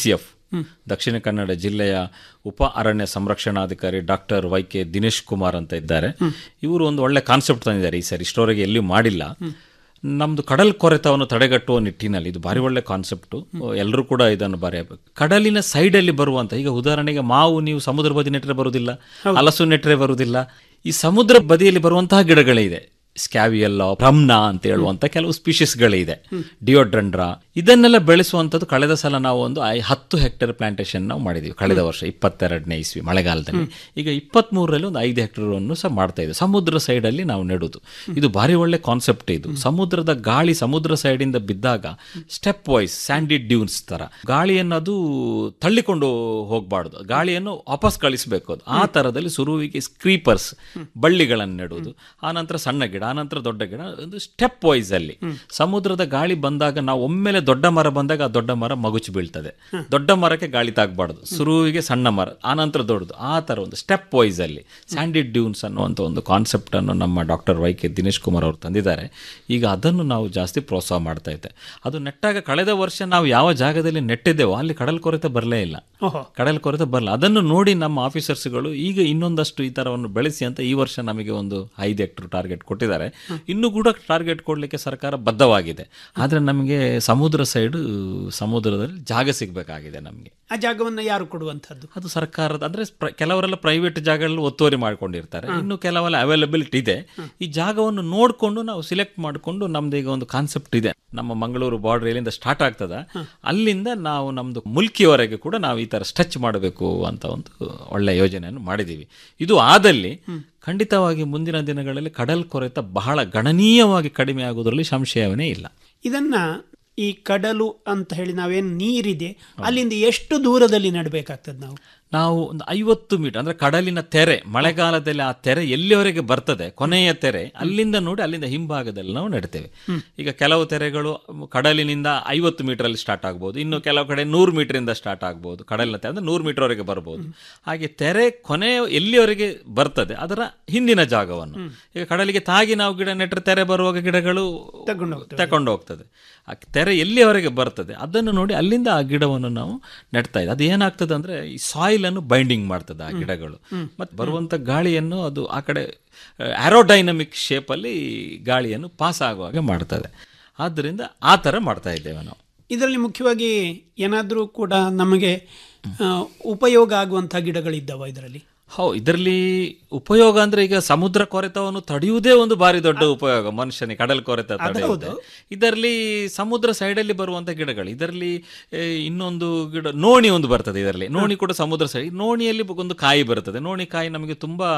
ದಕ್ಷಿಣ ಕನ್ನಡ ಜಿಲ್ಲೆಯ ಉಪ ಅರಣ್ಯ ಸಂರಕ್ಷಣಾಧಿಕಾರಿ doctor Y K Dinesh Kumar ಅಂತ ಇದ್ದಾರೆ ಇವರು ಒಂದು ಒಳ್ಳೆ ಕಾನ್ಸೆಪ್ಟ್ ತಂದಿದ್ದಾರೆ ಈ ಸರಿ ಇಷ್ಟವರೆಗೆ ಎಲ್ಲಿಯೂ ಮಾಡಿಲ್ಲ ನಮ್ದು ಕಡಲ್ ಕೊರೆತವನ್ನು ತಡೆಗಟ್ಟುವ ನಿಟ್ಟಿನಲ್ಲಿ ಇದು ಭಾರಿ ಒಳ್ಳೆ ಕಾನ್ಸೆಪ್ಟು ಎಲ್ಲರೂ ಕೂಡ ಇದನ್ನು ಬರೆಯಬೇಕು ಕಡಲಿನ ಸೈಡಲ್ಲಿ ಬರುವಂತ ಈಗ ಉದಾಹರಣೆಗೆ ಮಾವು ನೀವು ಸಮುದ್ರ ಬದಿ ನೆಟ್ಟರೆ ಬರುವುದಿಲ್ಲ ಹಲಸು ನೆಟ್ಟರೆ ಬರುವುದಿಲ್ಲ ಈ ಸಮುದ್ರ ಬದಿಯಲ್ಲಿ ಬರುವಂತಹ ಗಿಡಗಳೇ ಇದೆ ಸ್ಕ್ಯಾವಿಯಲ್ಲ ಬ್ರಹ್ನ ಅಂತ ಹೇಳುವಂತ ಕೆಲವು ಸ್ಪೀಶೀಸ್ಗಳೇ ಇದೆ ಡಿಯೋಡ್ರಂಡ್ರಾ ಇದನ್ನೆಲ್ಲ ಬೆಳೆಸುವಂಥದ್ದು ಕಳೆದ ಸಲ ನಾವು ಒಂದು ಐ- ಹತ್ತು ಹೆಕ್ಟೇರ್ ಪ್ಲಾಂಟೇಶನ್ ನಾವು ಮಾಡಿದೀವಿ ಕಳೆದ ವರ್ಷ ಇಪ್ಪತ್ತೆರಡನೇ ಇಸ್ವಿ ಮಳೆಗಾಲದಲ್ಲಿ ಈಗ ಇಪ್ಪತ್ತ್ ಮೂರರಲ್ಲಿ ಒಂದು ಐದು ಹೆಕ್ಟೇರ್ ಅನ್ನು ಸಹ ಮಾಡ್ತಾ ಇದ್ದೀವಿ ಸಮುದ್ರ ಸೈಡ್ ಅಲ್ಲಿ ನಾವು ನೆಡುದು ಇದು ಭಾರಿ ಒಳ್ಳೆ ಕಾನ್ಸೆಪ್ಟ್ ಇದು ಸಮುದ್ರದ ಗಾಳಿ ಸಮುದ್ರ ಸೈಡ್ ಇಂದ ಬಿದ್ದಾಗ ಸ್ಟೆಪ್ ವೈಸ್ ಸ್ಯಾಂಡಿ ಡ್ಯೂನ್ಸ್ ತರ ಗಾಳಿಯನ್ನು ಅದು ತಳ್ಳಿಕೊಂಡು ಹೋಗಬಾರ್ದು ಗಾಳಿಯನ್ನು ವಾಪಸ್ ಕಳಿಸಬೇಕು ಅದು ಆ ತರದಲ್ಲಿ ಸುರುವಿಗೆ ಸ್ಕ್ರೀಪರ್ಸ್ ಬಳ್ಳಿಗಳನ್ನು ನೆಡುವುದು ಆನಂತರ ಸಣ್ಣ ಗಿಡ ಆನಂತರ ದೊಡ್ಡ ಗಿಡ ಒಂದು ಸ್ಟೆಪ್ ವೈಸ್ ಅಲ್ಲಿ ಸಮುದ್ರದ ಗಾಳಿ ಬಂದಾಗ ನಾವು ಒಮ್ಮೆಲೆ ದೊಡ್ಡ ಮರ ಬಂದಾಗ ಆ ದೊಡ್ಡ ಮರ ಮಗುಚಿ ಬೀಳ್ತದೆ ದೊಡ್ಡ ಮರಕ್ಕೆ ಗಾಳಿ ತಾಗಬಾರ್ದು ಸುರುವಿಗೆ ಸಣ್ಣ ಮರ ಆನಂತರ ದೊಡ್ಡದು ಆ ತರ ಒಂದು ಸ್ಟೆಪ್ ವೈಸ್ ಅಲ್ಲಿ ಸ್ಯಾಂಡಿ ಡ್ಯೂನ್ಸ್ ಅನ್ನುವಂಥ ಒಂದು ಕಾನ್ಸೆಪ್ಟ್ ಅನ್ನು ನಮ್ಮ doctor Y K Dinesh Kumar ಅವರು ತಂದಿದ್ದಾರೆ ಈಗ ಅದನ್ನು ನಾವು ಜಾಸ್ತಿ ಪ್ರೋತ್ಸಾಹ ಮಾಡ್ತಾ ಇದ್ದೆ ಅದು ನೆಟ್ಟಾಗ ಕಳೆದ ವರ್ಷ ನಾವು ಯಾವ ಜಾಗದಲ್ಲಿ ನೆಟ್ಟಿದ್ದೇವೋ ಅಲ್ಲಿ ಕಡಲ್ ಕೊರತೆ ಬರಲೇ ಇಲ್ಲ ಓಹೋ ಕಡಲ್ ಕೊರತೆ ಬರಲ್ಲ ಅದನ್ನು ನೋಡಿ ನಮ್ಮ ಆಫೀಸರ್ಸ್ಗಳು ಈಗ ಇನ್ನೊಂದಷ್ಟು ಈ ಥರವನ್ನು ಬೆಳೆಸಿ ಅಂತ ಈ ವರ್ಷ ನಮಗೆ ಒಂದು ಐದು ಹೆಕ್ಟರ್ ಟಾರ್ಗೆಟ್ ಕೊಟ್ಟಿದ್ದಾರೆ ಇನ್ನೂ ಕೂಡ ಟಾರ್ಗೆಟ್ ಕೊಡಲಿಕ್ಕೆ ಸರ್ಕಾರ ಬದ್ಧವಾಗಿದೆ ಆದರೆ ನಮಗೆ ಸಮುದ್ರ ಸೈಡು ಸಮುದ್ರದಲ್ಲಿ ಜಾಗ ಸಿಗಬೇಕಾಗಿದೆ ನಮಗೆ ಆ ಜಾಗವನ್ನು ಯಾರು ಕೊಡುವಂಥದ್ದು ಅದು ಸರ್ಕಾರದ ಅಂದ್ರೆ ಪ್ರ- ಕೆಲವರೆಲ್ಲ ಪ್ರೈವೇಟ್ ಜಾಗಗಳಲ್ಲಿ ಒತ್ತುವರಿ ಮಾಡ್ಕೊಂಡಿರ್ತಾರೆ ಇನ್ನು ಕೆಲವೆಲ್ಲ ಅವೈಲಬಿಲಿಟಿ ಇದೆ ಈ ಜಾಗವನ್ನು ನೋಡಿಕೊಂಡು ನಾವು ಸಿಲೆಕ್ಟ್ ಮಾಡಿಕೊಂಡು ನಮ್ದು ಈಗ ಒಂದು ಕಾನ್ಸೆಪ್ಟ್ ಇದೆ ನಮ್ಮ ಮಂಗಳೂರು ಬಾರ್ಡರ್ ಎಲ್ಲಿಂದ ಸ್ಟಾರ್ಟ್ ಆಗ್ತದ ಅಲ್ಲಿಂದ ನಾವು ನಮ್ದು ಮುಲ್ಕಿಯವರೆಗೆ ಕೂಡ ನಾವು ಈ ತರ ಸ್ಟಚ್ ಮಾಡಬೇಕು ಅಂತ ಒಂದು ಒಳ್ಳೆ ಯೋಜನೆಯನ್ನು ಮಾಡಿದ್ದೀವಿ ಇದು ಆದಲ್ಲಿ ಖಂಡಿತವಾಗಿ ಮುಂದಿನ ದಿನಗಳಲ್ಲಿ ಕಡಲ್ ಕೊರೆತ ಬಹಳ ಗಣನೀಯವಾಗಿ ಕಡಿಮೆ ಆಗುವುದರಲ್ಲಿ ಸಂಶಯವೇ ಇಲ್ಲ ಇದನ್ನ ಈ ಕಡಲು ಅಂತ ಹೇಳಿ ನಾವೇನು ನೀರಿದೆ ಅಲ್ಲಿಂದ ಎಷ್ಟು ದೂರದಲ್ಲಿ ನಡಬೇಕಾಗ್ತದೆ ನಾವು ನಾವು ಒಂದು ಐವತ್ತು ಮೀಟರ್ ಅಂದ್ರೆ ಕಡಲಿನ ತೆರೆ ಮಳೆಗಾಲದಲ್ಲಿ ಆ ತೆರೆ ಎಲ್ಲಿವರೆಗೆ ಬರ್ತದೆ ಕೊನೆಯ ತೆರೆ ಅಲ್ಲಿಂದ ನೋಡಿ ಅಲ್ಲಿಂದ ಹಿಂಭಾಗದಲ್ಲಿ ನಾವು ನೆಡ್ತೇವೆ ಈಗ ಕೆಲವು ತೆರೆಗಳು ಕಡಲಿನಿಂದ ಐವತ್ತು ಮೀಟರ್ ಅಲ್ಲಿ ಸ್ಟಾರ್ಟ್ ಆಗ್ಬೋದು ಇನ್ನು ಕೆಲವು ಕಡೆ ನೂರು ಮೀಟರ್ ಇಂದ ಸ್ಟಾರ್ಟ್ ಆಗ್ಬೋದು ಕಡಲಿನ ತೆರೆ ಅಂದ್ರೆ ನೂರು ಮೀಟರ್ ವರೆಗೆ ಬರ್ಬೋದು ಹಾಗೆ ತೆರೆ ಕೊನೆ ಎಲ್ಲಿವರೆಗೆ ಬರ್ತದೆ ಅದರ ಹಿಂದಿನ ಜಾಗವನ್ನು ಈಗ ಕಡಲಿಗೆ ತಾಗಿ ನಾವು ಗಿಡ ನೆಟ್ಟರೆ ತೆರೆ ಬರುವಾಗ ಗಿಡಗಳು ತಗೊಂಡು ಹೋಗ್ತವೆ. ತಕೊಂಡು ಹೋಗ್ತದೆ ಆ ತೆರೆ ಎಲ್ಲಿಯವರೆಗೆ ಬರ್ತದೆ ಅದನ್ನು ನೋಡಿ ಅಲ್ಲಿಂದ ಆ ಗಿಡವನ್ನು ನಾವು ನೆಡ್ತಾ ಇದ್ದೆ ಅದು ಏನಾಗ್ತದೆ ಅಂದ್ರೆ ಈ ಸಾಯಿಲ್ ಅನ್ನು ಬೈಂಡಿಂಗ್ ಮಾಡ್ತದೆ ಆ ಗಿಡಗಳು ಮತ್ತೆ ಬರುವಂತ ಗಾಳಿಯನ್ನು ಅದು ಆ ಕಡೆ ಆರೋಡೈನಮಿಕ್ ಶೇಪ್ ಅಲ್ಲಿ ಗಾಳಿಯನ್ನು ಪಾಸ್ ಆಗುವಾಗ ಮಾಡ್ತದೆ ಆದ್ದರಿಂದ ಆ ಥರ ಮಾಡ್ತಾ ಇದ್ದೇವೆ ನಾವು ಇದರಲ್ಲಿ ಮುಖ್ಯವಾಗಿ ಏನಾದರೂ ಕೂಡ ನಮಗೆ ಆ, ಉಪಯೋಗ ಆಗುವಂಥ ಗಿಡಗಳಿದ್ದಾವ ಇದರಲ್ಲಿ ಹೌ ಇದರಲ್ಲಿ ಉಪಯೋಗ ಅಂದ್ರೆ ಈಗ ಸಮುದ್ರ ಕೊರೆತವನ್ನು ತಡೆಯುವುದೇ ಒಂದು ಬಾರಿ ದೊಡ್ಡ ಉಪಯೋಗ ಮನುಷ್ಯನಿಗೆ ಕಡಲ್ ಕೊರೆತ ತಡೆಯುವುದು ಇದರಲ್ಲಿ ಸಮುದ್ರ ಸೈಡಲ್ಲಿ ಬರುವಂತ ಗಿಡಗಳು ಇದರಲ್ಲಿ ಏ, ಇನ್ನೊಂದು ಗಿಡ ನೋಣಿ ಒಂದು ಬರ್ತದೆ ಇದರಲ್ಲಿ ನೋಣಿ ಕೂಡ ಸಮುದ್ರ ಸೈಡ್ ನೋಣಿಯಲ್ಲಿ ಒಂದು ಕಾಯಿ ಬರ್ತದೆ ನೋಣಿ ಕಾಯಿ ನಮಗೆ ತುಂಬಾ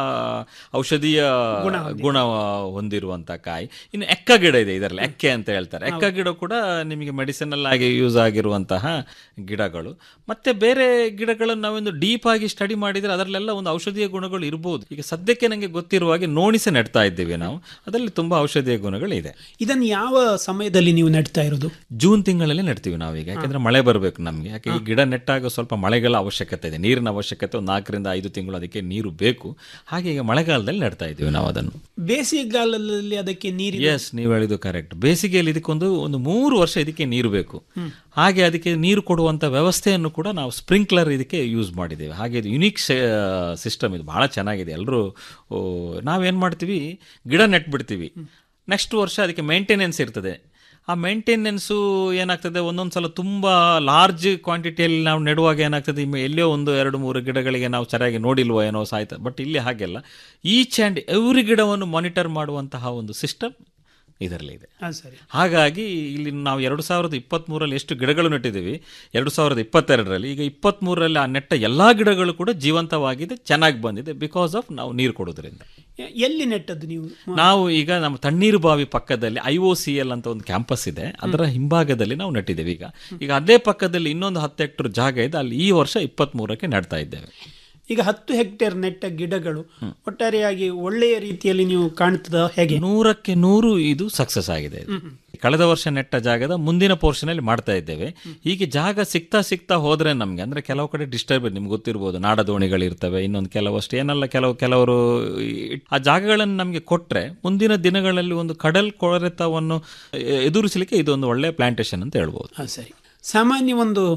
ಔಷಧೀಯ ಗುಣ ಹೊಂದಿರುವಂತ ಕಾಯಿ ಇನ್ನು ಎಕ್ಕ ಗಿಡ ಇದೆ ಇದರಲ್ಲಿ ಎಕ್ಕೆ ಅಂತ ಹೇಳ್ತಾರೆ ಎಕ್ಕ ಗಿಡ ಕೂಡ ನಿಮಗೆ ಮೆಡಿಸಿನಲ್ ಆಗಿ ಯೂಸ್ ಆಗಿರುವಂತಹ ಗಿಡಗಳು ಮತ್ತೆ ಬೇರೆ ಗಿಡಗಳನ್ನು ನಾವೊಂದು ಡೀಪ್ ಆಗಿ ಸ್ಟಡಿ ಮಾಡಿದ್ರೆ ಅದರಲ್ಲೆಲ್ಲ ಒಂದು ಔಷಧೀಯ ಗುಣಗಳು ಇರಬಹುದು ಈಗ ಸದ್ಯಕ್ಕೆ ನನಗೆ ಗೊತ್ತಿರುವ ಹಾಗೆ ನೋಣಿಸೆ ನೆಡ್ತಾ ಇದ್ದೀವಿ ನಾವು ಅದರಲ್ಲಿ ತುಂಬಾ ಔಷಧೀಯ ಗುಣಗಳು ಇದೆ ಇದನ್ನು ಯಾವ ಸಮಯದಲ್ಲಿ ನೀವು ನೆಡ್ತಾ ಇರೋದು ಜೂನ್ ತಿಂಗಳಲ್ಲಿ ನೆಡ್ತೀವಿ ನಾವೀಗ ಯಾಕಂದ್ರೆ ಮಳೆ ಬರಬೇಕು ನಮಗೆ ಯಾಕೆ ಈ ಗಿಡ ನೆಟ್ಟಾಗ ಸ್ವಲ್ಪ ಮಳೆಗಳ ಅವಶ್ಯಕತೆ ಇದೆ ನೀರಿನ ಅವಶ್ಯಕತೆ ಒಂದು ನಾಲ್ಕರಿಂದ ಐದು ತಿಂಗಳು ಅದಕ್ಕೆ ನೀರು ಬೇಕು ಹಾಗೆ ಈಗ ಮಳೆಗಾಲದಲ್ಲಿ ನೆಡ್ತಾ ಇದ್ದೀವಿ ನಾವು ಅದನ್ನು ಬೇಸಿಗೆಗಾಲದಲ್ಲಿ ಅದಕ್ಕೆ ನೀರು ಎಸ್ ನೀವು ಹೇಳಿದ್ದು ಕರೆಕ್ಟ್ ಬೇಸಿಗೆಯಲ್ಲಿ ಇದಕ್ಕೊಂದು ಒಂದು ಮೂರು ವರ್ಷ ಇದಕ್ಕೆ ನೀರು ಬೇಕು ಹಾಗೆ ಅದಕ್ಕೆ ನೀರು ಕೊಡುವಂತ ವ್ಯವಸ್ಥೆಯನ್ನು ಕೂಡ ನಾವು ಸ್ಪ್ರಿಂಕ್ಲರ್ ಇದಕ್ಕೆ ಯೂಸ್ ಮಾಡಿದ್ದೇವೆ ಹಾಗೆ ಇದು ಯುನಿಕ್ ಸಿಸ್ಟಮ್ ಇದು ಬಹಳ ಚೆನ್ನಾಗಿದೆ ಎಲ್ಲರೂ ನಾವೇನು ಮಾಡ್ತೀವಿ ಗಿಡ ನೆಟ್ಬಿಡ್ತೀವಿ ನೆಕ್ಸ್ಟ್ ವರ್ಷ ಅದಕ್ಕೆ ಮೇಂಟೆನೆನ್ಸ್ ಇರ್ತದೆ ಆ ಮೇಂಟೆನೆನ್ಸು ಏನಾಗ್ತದೆ ಒಂದೊಂದು ಸಲ ತುಂಬ ಲಾರ್ಜ್ ಕ್ವಾಂಟಿಟಿಯಲ್ಲಿ ನಾವು ನೆಡುವಾಗ ಏನಾಗ್ತದೆ ಇನ್ನು ಎಲ್ಲೋ ಒಂದು ಎರಡು ಮೂರು ಗಿಡಗಳಿಗೆ ನಾವು ಸರಿಯಾಗಿ ನೋಡಿಲ್ವೋ ಏನೋ ಸಾಯ್ತದೆ ಬಟ್ ಇಲ್ಲಿ ಹಾಗೆಲ್ಲ ಈಚ್ ಆ್ಯಂಡ್ ಎವ್ರಿ ಗಿಡವನ್ನು ಮಾನಿಟರ್ ಮಾಡುವಂತಹ ಒಂದು ಸಿಸ್ಟಮ್ ಇದರಲ್ಲಿ ಇದೆ ಹಾಂ ಸರಿ ಹಾಗಾಗಿ ಇಲ್ಲಿ ನಾವು ಎರಡು ಸಾವಿರದ ಇಪ್ಪತ್ತ್ಮೂರಲ್ಲಿ ಎಷ್ಟು ಗಿಡಗಳು ನೆಟ್ಟಿದ್ದೀವಿ ಎರಡು ಸಾವಿರದ ಇಪ್ಪತ್ತೆರಡರಲ್ಲಿ ಈಗ ಇಪ್ಪತ್ತ್ಮೂರರಲ್ಲಿ ಆ ನೆಟ್ಟ ಎಲ್ಲ ಗಿಡಗಳು ಕೂಡ ಜೀವಂತವಾಗಿದೆ ಚೆನ್ನಾಗಿ ಬಂದಿದೆ ಬಿಕಾಸ್ ಆಫ್ ನಾವು ನೀರು ಕೊಡೋದ್ರಿಂದ ಎ- ಎಲ್ಲಿ ನೆಟ್ಟದ್ದು ನೀವು ನಾವು ಈಗ ನಮ್ಮ ತಣ್ಣೀರು ಬಾವಿ ಪಕ್ಕದಲ್ಲಿ ಐ ಒ ಸಿ ಎಲ್ ಅಂತ ಒಂದು ಕ್ಯಾಂಪಸ್ ಇದೆ ಅದರ ಹಿಂಭಾಗದಲ್ಲಿ ನಾವು ನೆಟ್ಟಿದ್ದೇವೆ ಈಗ ಈಗ ಅದೇ ಪಕ್ಕದಲ್ಲಿ ಇನ್ನೊಂದು ಹತ್ತು ಹೆಕ್ಟರ್ ಜಾಗ ಇದೆ ಅಲ್ಲಿ ಈ ವರ್ಷ ಇಪ್ಪತ್ತ್ಮೂರಕ್ಕೆ ನೆಡ್ತಾ ಇದ್ದೇವೆ ಈಗ ಹತ್ತು ಹೆಕ್ಟೇರ್ ನೆಟ್ಟ ಗಿಡಗಳು ಒಟ್ಟಾರೆಯಾಗಿ ಒಳ್ಳೆಯ ರೀತಿಯಲ್ಲಿ ನೀವು ಕಾಣ್ತದ ಹೇಗೆ ನೂರಕ್ಕೆ ನೂರು ಇದು ಸಕ್ಸಸ್ ಆಗಿದೆ ಇದು. ಕಳೆದ ವರ್ಷ ನೆಟ್ಟ ಜಾಗದ ಮುಂದಿನ ಪೋರ್ಷನ್ ಅಲ್ಲಿ ಮಾಡ್ತಾ ಇದ್ದೇವೆ ಹೀಗೆ ಜಾಗ ಸಿಗ್ತಾ ಸಿಗ್ತಾ ಹೋದ್ರೆ ನಮ್ಗೆ ಅಂದ್ರೆ ಕೆಲವು ಕಡೆ ಡಿಸ್ಟರ್ಬ್ ನಿಮ್ಗೆ ಗೊತ್ತಿರ್ಬೋದು ನಾಡ ದೋಣಿಗಳಿರ್ತವೆ ಇನ್ನೊಂದು ಕೆಲವಷ್ಟು ಏನೆಲ್ಲ ಕೆಲವು ಕೆಲವರು ಈ- ಆ ಜಾಗಗಳನ್ನು ನಮಗೆ ಕೊಟ್ರೆ ಮುಂದಿನ ದಿನಗಳಲ್ಲಿ ಒಂದು ಕಡಲ್ ಕೊರೆತವನ್ನು ಎದುರಿಸಲಿಕ್ಕೆ ಇದೊಂದು ಒಳ್ಳೆ ಪ್ಲಾಂಟೇಶನ್ ಅಂತ ಹೇಳ್ಬೋದು ಹಾಂ ಸರಿ ಸಾಮಾನ್ಯ ಒಂದು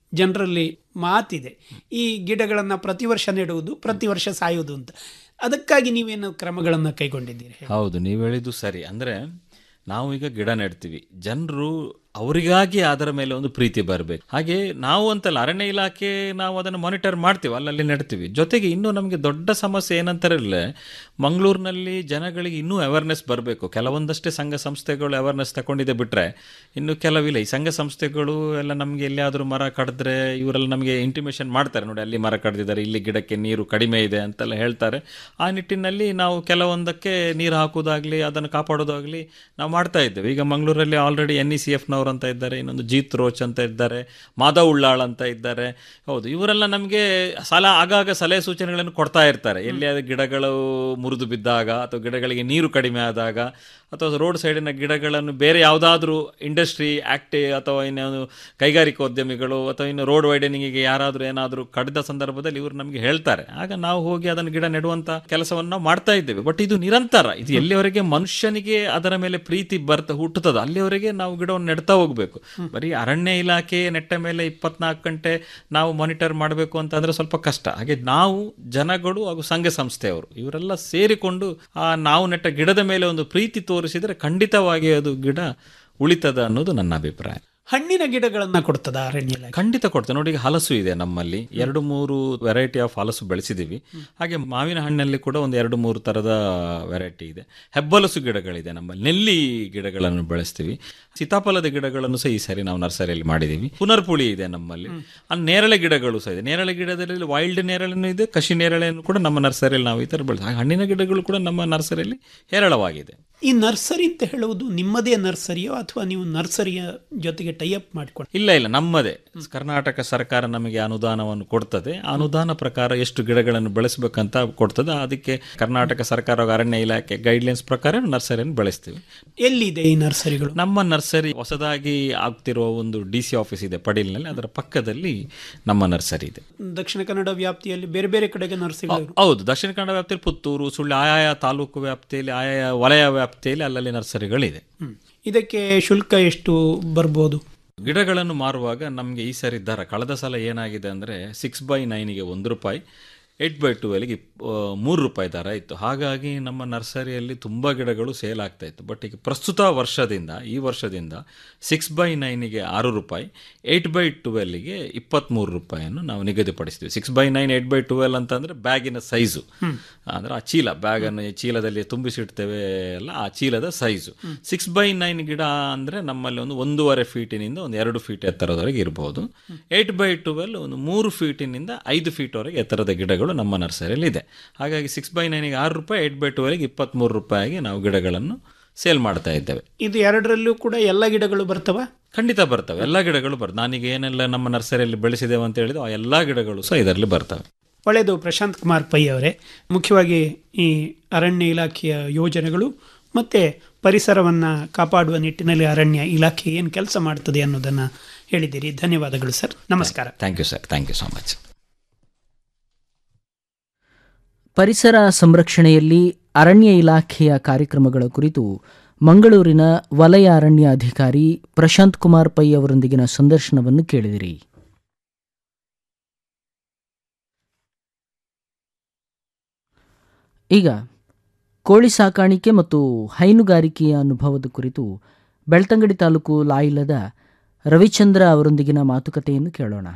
ಜನರಲ್ಲಿ ಮಾತಿದೆ ಈ ಗಿಡಗಳನ್ನು ಪ್ರತಿ ವರ್ಷ ನೆಡುವುದು ಪ್ರತಿ ವರ್ಷ ಸಾಯುವುದು ಅಂತ ಅದಕ್ಕಾಗಿ ನೀವೇನು ಕ್ರಮಗಳನ್ನು ಕೈಗೊಂಡಿದ್ದೀರಿ ಹೌದು ನೀವು ಹೇಳಿದ್ದು ಸರಿ ಅಂದರೆ ನಾವು ಈಗ ಗಿಡ ನೆಡ್ತೀವಿ ಜನರು ಅವರಿಗಾಗಿ ಅದರ ಮೇಲೆ ಒಂದು ಪ್ರೀತಿ ಬರಬೇಕು ಹಾಗೆ ನಾವು ಅಂತಲ್ಲ ಅರಣ್ಯ ಇಲಾಖೆ ನಾವು ಅದನ್ನು ಮಾನಿಟರ್ ಮಾಡ್ತೀವಿ ಅಲ್ಲಲ್ಲಿ ನೆಡ್ತೀವಿ ಜೊತೆಗೆ ಇನ್ನೂ ನಮಗೆ ದೊಡ್ಡ ಸಮಸ್ಯೆ ಏನಂತಾರಲ್ಲ ಮಂಗಳೂರಿನಲ್ಲಿ ಜನಗಳಿಗೆ ಇನ್ನೂ ಅವೇರ್ನೆಸ್ ಬರಬೇಕು ಕೆಲವೊಂದಷ್ಟೇ ಸಂಘ ಸಂಸ್ಥೆಗಳು ಅವೇರ್ನೆಸ್ ತಗೊಂಡಿದೆ ಬಿಟ್ಟರೆ ಇನ್ನು ಕೆಲವಿಲ್ಲ ಈ ಸಂಘ ಸಂಸ್ಥೆಗಳು ಎಲ್ಲ ನಮಗೆ ಎಲ್ಲಿಯಾದರೂ ಮರ ಕಡಿದ್ರೆ ಇವರೆಲ್ಲ ನಮಗೆ ಇಂಟಿಮೇಷನ್ ಮಾಡ್ತಾರೆ ನೋಡಿ ಅಲ್ಲಿ ಮರ ಕಡ್ದಿದ್ದಾರೆ ಇಲ್ಲಿ ಗಿಡಕ್ಕೆ ನೀರು ಕಡಿಮೆ ಇದೆ ಅಂತೆಲ್ಲ ಹೇಳ್ತಾರೆ ಆ ನಿಟ್ಟಿನಲ್ಲಿ ನಾವು ಕೆಲವೊಂದಕ್ಕೆ ನೀರು ಹಾಕೋದಾಗ್ಲಿ ಅದನ್ನು ಕಾಪಾಡೋದಾಗ್ಲಿ ನಾವು ಮಾಡ್ತಾ ಇದ್ದೇವೆ ಈಗ ಮಂಗಳೂರಲ್ಲಿ ಆಲ್ರೆಡಿ ಎನ್ ಇ ಸಿ ಎಫ್ನವರು ಅಂತ ಇದ್ದಾರೆ ಇನ್ನೊಂದು ಜೀತ್ ರೋಚ್ ಅಂತ ಇದ್ದಾರೆ ಮಾಧವ್ ಉಳ್ಳಾಳ್ ಅಂತ ಇದ್ದಾರೆ ಹೌದು ಇವರೆಲ್ಲ ನಮಗೆ ಸಲ ಆಗಾಗ ಸಲಹೆ ಸೂಚನೆಗಳನ್ನು ಕೊಡ್ತಾ ಇರ್ತಾರೆ ಎಲ್ಲಿಯಾದ ಗಿಡಗಳು ಮುರಿದು ಬಿದ್ದಾಗ ಅಥವಾ ಗಿಡಗಳಿಗೆ ನೀರು ಕಡಿಮೆ ಆದಾಗ ಅಥವಾ ರೋಡ್ ಸೈಡಿನ ಗಿಡಗಳನ್ನು ಬೇರೆ ಯಾವುದಾದ್ರೂ ಇಂಡಸ್ಟ್ರಿ ಆಕ್ಟಿ ಅಥವಾ ಇನ್ನೊಂದು ಕೈಗಾರಿಕೋದ್ಯಮಿಗಳು ಅಥವಾ ಇನ್ನು ರೋಡ್ ವೈಡನಿಂಗಿಗೆ ಯಾರಾದರೂ ಏನಾದರೂ ಕಡಿದ ಸಂದರ್ಭದಲ್ಲಿ ಇವರು ನಮಗೆ ಹೇಳ್ತಾರೆ ಆಗ ನಾವು ಹೋಗಿ ಅದನ್ನು ಗಿಡ ನೆಡುವಂತ ಕೆಲಸವನ್ನು ನಾವು ಮಾಡ್ತಾ ಇದ್ದೇವೆ ಬಟ್ ಇದು ನಿರಂತರ ಇದು ಎಲ್ಲಿವರೆಗೆ ಮನುಷ್ಯನಿಗೆ ಅದರ ಮೇಲೆ ಪ್ರೀತಿ ಬರ್ತಾ ಹುಟ್ಟುತ್ತದೆ ಅಲ್ಲಿವರೆಗೆ ನಾವು ಗಿಡವನ್ನು ನೆಡ್ತಾ ಹೋಗಬೇಕು ಬರೀ ಅರಣ್ಯ ಇಲಾಖೆ ನೆಟ್ಟ ಮೇಲೆ ಇಪ್ಪತ್ನಾಲ್ಕು ಗಂಟೆ ನಾವು ಮಾನಿಟರ್ ಮಾಡಬೇಕು ಅಂತಂದ್ರೆ ಸ್ವಲ್ಪ ಕಷ್ಟ ಹಾಗೆ ನಾವು ಜನಗಳು ಹಾಗೂ ಸಂಘ ಸಂಸ್ಥೆಯವರು ಇವರೆಲ್ಲ ಸೇರಿಕೊಂಡು ಆ ನಾವು ನೆಟ್ಟ ಗಿಡದ ಮೇಲೆ ಒಂದು ಪ್ರೀತಿ ತೋರಿಸಿದರೆ ಖಂಡಿತವಾಗಿ ಅದು ಗಿಡ ಉಳಿತದ ಅನ್ನೋದು ನನ್ನ ಅಭಿಪ್ರಾಯ ಹಣ್ಣಿನ ಗಿಡಗಳನ್ನು ಕೊಡ್ತದ ಅರಣ್ಯ ಇಲಾಖೆ ಖಂಡಿತ ಕೊಡ್ತೇವೆ ನೋಡಿ ಈಗ ಹಲಸು ಇದೆ ನಮ್ಮಲ್ಲಿ ಎರಡು ಮೂರು ವೆರೈಟಿ ಆಫ್ ಹಲಸು ಬೆಳೆಸಿದ್ದೀವಿ ಹಾಗೆ ಮಾವಿನ ಹಣ್ಣಲ್ಲಿ ಕೂಡ ಒಂದು ಎರಡು ಮೂರು ಥರದ ವೆರೈಟಿ ಇದೆ ಹೆಬ್ಬಲಸು ಗಿಡಗಳಿದೆ ನಮ್ಮಲ್ಲಿ ನೆಲ್ಲಿ ಗಿಡಗಳನ್ನು ಬೆಳೆಸ್ತೀವಿ ಸೀತಾಫಲದ ಗಿಡಗಳನ್ನು ಸಹ ಈ ಸಾರಿ ನಾವು ನರ್ಸರಿಯಲ್ಲಿ ಮಾಡಿದ್ದೀವಿ ಪುನರ್ಪುಳಿ ಇದೆ ನಮ್ಮಲ್ಲಿ ಆ ನೇರಳೆ ಗಿಡಗಳು ಸಹ ಇದೆ ನೇರಳೆ ಗಿಡದಲ್ಲಿ ವೈಲ್ಡ್ ನೇರಳೆನೂ ಇದೆ ಕಸಿ ನೇರಳೆಯನ್ನು ಕೂಡ ನಮ್ಮ ನರ್ಸರಿಯಲ್ಲಿ ನಾವು ಈ ಥರ ಬೆಳೆಸ ಹಣ್ಣಿನ ಗಿಡಗಳು ಕೂಡ ನಮ್ಮ ನರ್ಸರಿಯಲ್ಲಿ ಹೇರಳವಾಗಿದೆ ಈ ನರ್ಸರಿ ಅಂತ ಹೇಳುವುದು ನಿಮ್ಮದೇ ನರ್ಸರಿಯೋ ಅಥವಾ ನೀವು ನರ್ಸರಿಯ ಜೊತೆಗೆ ಟೈಅಪ್ ಮಾಡಿಕೊಂಡು ಇಲ್ಲ ಇಲ್ಲ ನಮ್ಮದೇ ಕರ್ನಾಟಕ ಸರ್ಕಾರ ನಮಗೆ ಅನುದಾನವನ್ನು ಕೊಡ್ತದೆ ಆ ಅನುದಾನ ಪ್ರಕಾರ ಎಷ್ಟು ಗಿಡಗಳನ್ನು ಬೆಳೆಸಬೇಕಂತ ಕೊಡ್ತದೆ ಅದಕ್ಕೆ ಕರ್ನಾಟಕ ಸರ್ಕಾರ ಹಾಗೂ ಅರಣ್ಯ ಇಲಾಖೆ ಗೈಡ್ಲೈನ್ಸ್ ಪ್ರಕಾರ ನರ್ಸರಿಯನ್ನು ಬೆಳೆಸ್ತೀವಿ ಎಲ್ಲಿದೆ ಈ ನರ್ಸರಿಗಳು ನಮ್ಮ ನರ್ಸರಿ ಹೊಸದಾಗಿ ಆಗ್ತಿರುವ ಒಂದು ಡಿ ಸಿ ಆಫೀಸ್ ಇದೆ ಪಡೀಲ್ನಲ್ಲಿ ಅದರ ಪಕ್ಕದಲ್ಲಿ ನಮ್ಮ ನರ್ಸರಿ ಇದೆ ದಕ್ಷಿಣ ಕನ್ನಡ ವ್ಯಾಪ್ತಿಯಲ್ಲಿ ಬೇರೆ ಬೇರೆ ಕಡೆಗೆ ನರ್ಸರಿಗಳು ಹೌದು ದಕ್ಷಿಣ ಕನ್ನಡ ವ್ಯಾಪ್ತಿಯಲ್ಲಿ ಪುತ್ತೂರು ಸುಳ್ಳು ಆಯಾಯ ತಾಲೂಕು ವ್ಯಾಪ್ತಿಯಲ್ಲಿ ಆಯಾಯ ವಲಯ ವ್ಯಾಪ್ತಿಯಲ್ಲಿ ಅಲ್ಲಲ್ಲಿ ನರ್ಸರಿಗಳಿದೆ ಹ್ಮ್. ಇದಕ್ಕೆ ಶುಲ್ಕ ಎಷ್ಟು ಬರ್ಬೋದು ಗಿಡಗಳನ್ನು ಮಾರುವಾಗ ನಮಗೆ ಈ ಸರಿ ದರ ಕಳೆದ ಸಲ ಏನಾಗಿದೆ ಅಂದರೆ ಸಿಕ್ಸ್ ಬೈ ನೈನಿಗೆ ಒಂದು ರೂಪಾಯಿ ಏಟ್ ಬೈ ಟುವೆಲ್ಗೆ ಮೂರು ರೂಪಾಯಿ ದರ ಇತ್ತು ಹಾಗಾಗಿ ನಮ್ಮ ನರ್ಸರಿಯಲ್ಲಿ ತುಂಬ ಗಿಡಗಳು ಸೇಲ್ ಆಗ್ತಾ ಇತ್ತು ಬಟ್ ಈಗ ಪ್ರಸ್ತುತ ವರ್ಷದಿಂದ ಈ ವರ್ಷದಿಂದ ಸಿಕ್ಸ್ ಬೈ ನೈನಿಗೆ ಆರು ರೂಪಾಯಿ ಏಯ್ಟ್ ಬೈ ಟುವೆಲ್ಗೆ ಇಪ್ಪತ್ತ್ಮೂರು ರೂಪಾಯಿಯನ್ನು ನಾವು ನಿಗದಿಪಡಿಸ್ತೀವಿ six by nine eight by twelve ಅಂತಂದರೆ ಬ್ಯಾಗಿನ ಸೈಜು ಅಂದರೆ ಆ ಚೀಲ ಬ್ಯಾಗನ್ನು ಈ ಚೀಲದಲ್ಲಿ ತುಂಬಿಸಿಡ್ತೇವೆ ಅಲ್ಲ ಆ ಚೀಲದ ಸೈಜು ಸಿಕ್ಸ್ ಬೈ ನೈನ್ ಗಿಡ ಅಂದರೆ ನಮ್ಮಲ್ಲಿ ಒಂದು ಒಂದೂವರೆ ಫೀಟಿನಿಂದ ಒಂದು ಎರಡು ಫೀಟ್ ಎತ್ತರದವರೆಗೆ ಇರಬಹುದು ಏಯ್ಟ್ ಬೈ ಟುವೆಲ್ ಒಂದು ಮೂರು ಫೀಟಿನಿಂದ ಐದು ಫೀಟ್ವರೆಗೆ ಎತ್ತರದ ಗಿಡಗಳು ನಮ್ಮ ನರ್ಸರಿಯಲ್ಲಿ ಇದೆ ಹಾಗಾಗಿ ಸಿಕ್ಸ್ ಬೈ ನೈನಿಗೆ ಆರು ರೂಪಾಯಿ ಏಯ್ಟ್ ಬೈ ಟುವೆಲ್ಗೆ ಇಪ್ಪತ್ತ್ಮೂರು ರೂಪಾಯಿಗೆ ನಾವು ಗಿಡಗಳನ್ನು ಸೇಲ್ ಮಾಡ್ತಾ ಇದ್ದೇವೆ ಇದು ಎರಡರಲ್ಲೂ ಕೂಡ ಎಲ್ಲ ಗಿಡಗಳು ಬರ್ತವ ಖಂಡಿತ ಬರ್ತವೆ ಎಲ್ಲ ಗಿಡಗಳು ಬರ್ತವೆ ನಾನೀಗ ಏನೆಲ್ಲ ನಮ್ಮ ನರ್ಸರಿಯಲ್ಲಿ ಬೆಳೆಸಿದ್ದೇವೆ ಅಂತ ಹೇಳಿದ್ರೆ ಆ ಎಲ್ಲ ಗಿಡಗಳು ಸಹ ಇದರಲ್ಲಿ ಬರ್ತವೆ ಒಳ್ಳೆಯದು ಪ್ರಶಾಂತ್ ಕುಮಾರ್ ಪೈ ಅವರೇ ಮುಖ್ಯವಾಗಿ ಈ ಅರಣ್ಯ ಇಲಾಖೆಯ ಯೋಜನೆಗಳು ಮತ್ತು ಪರಿಸರವನ್ನು ಕಾಪಾಡುವ ನಿಟ್ಟಿನಲ್ಲಿ ಅರಣ್ಯ ಇಲಾಖೆ ಏನು ಕೆಲಸ ಮಾಡ್ತದೆ ಅನ್ನೋದನ್ನು ಹೇಳಿದ್ದೀರಿ ಧನ್ಯವಾದಗಳು ಸರ್ ನಮಸ್ಕಾರ thank you sir thank you so much ಪರಿಸರ ಸಂರಕ್ಷಣೆಯಲ್ಲಿ ಅರಣ್ಯ ಇಲಾಖೆಯ ಕಾರ್ಯಕ್ರಮಗಳ ಕುರಿತು ಮಂಗಳೂರಿನ ವಲಯ ಅರಣ್ಯ ಅಧಿಕಾರಿ ಪ್ರಶಾಂತ್ ಕುಮಾರ್ ಪೈ ಅವರೊಂದಿಗಿನ ಸಂದರ್ಶನವನ್ನು ಕೇಳಿದಿರಿ ಈಗ ಕೋಳಿ ಸಾಕಾಣಿಕೆ ಮತ್ತು ಹೈನುಗಾರಿಕೆಯ ಅನುಭವದ ಕುರಿತು ಬೆಳ್ತಂಗಡಿ ತಾಲೂಕು ಲಾಯಿಲದ ರವಿಚಂದ್ರ ಅವರೊಂದಿಗಿನ ಮಾತುಕತೆಯನ್ನು ಕೇಳೋಣ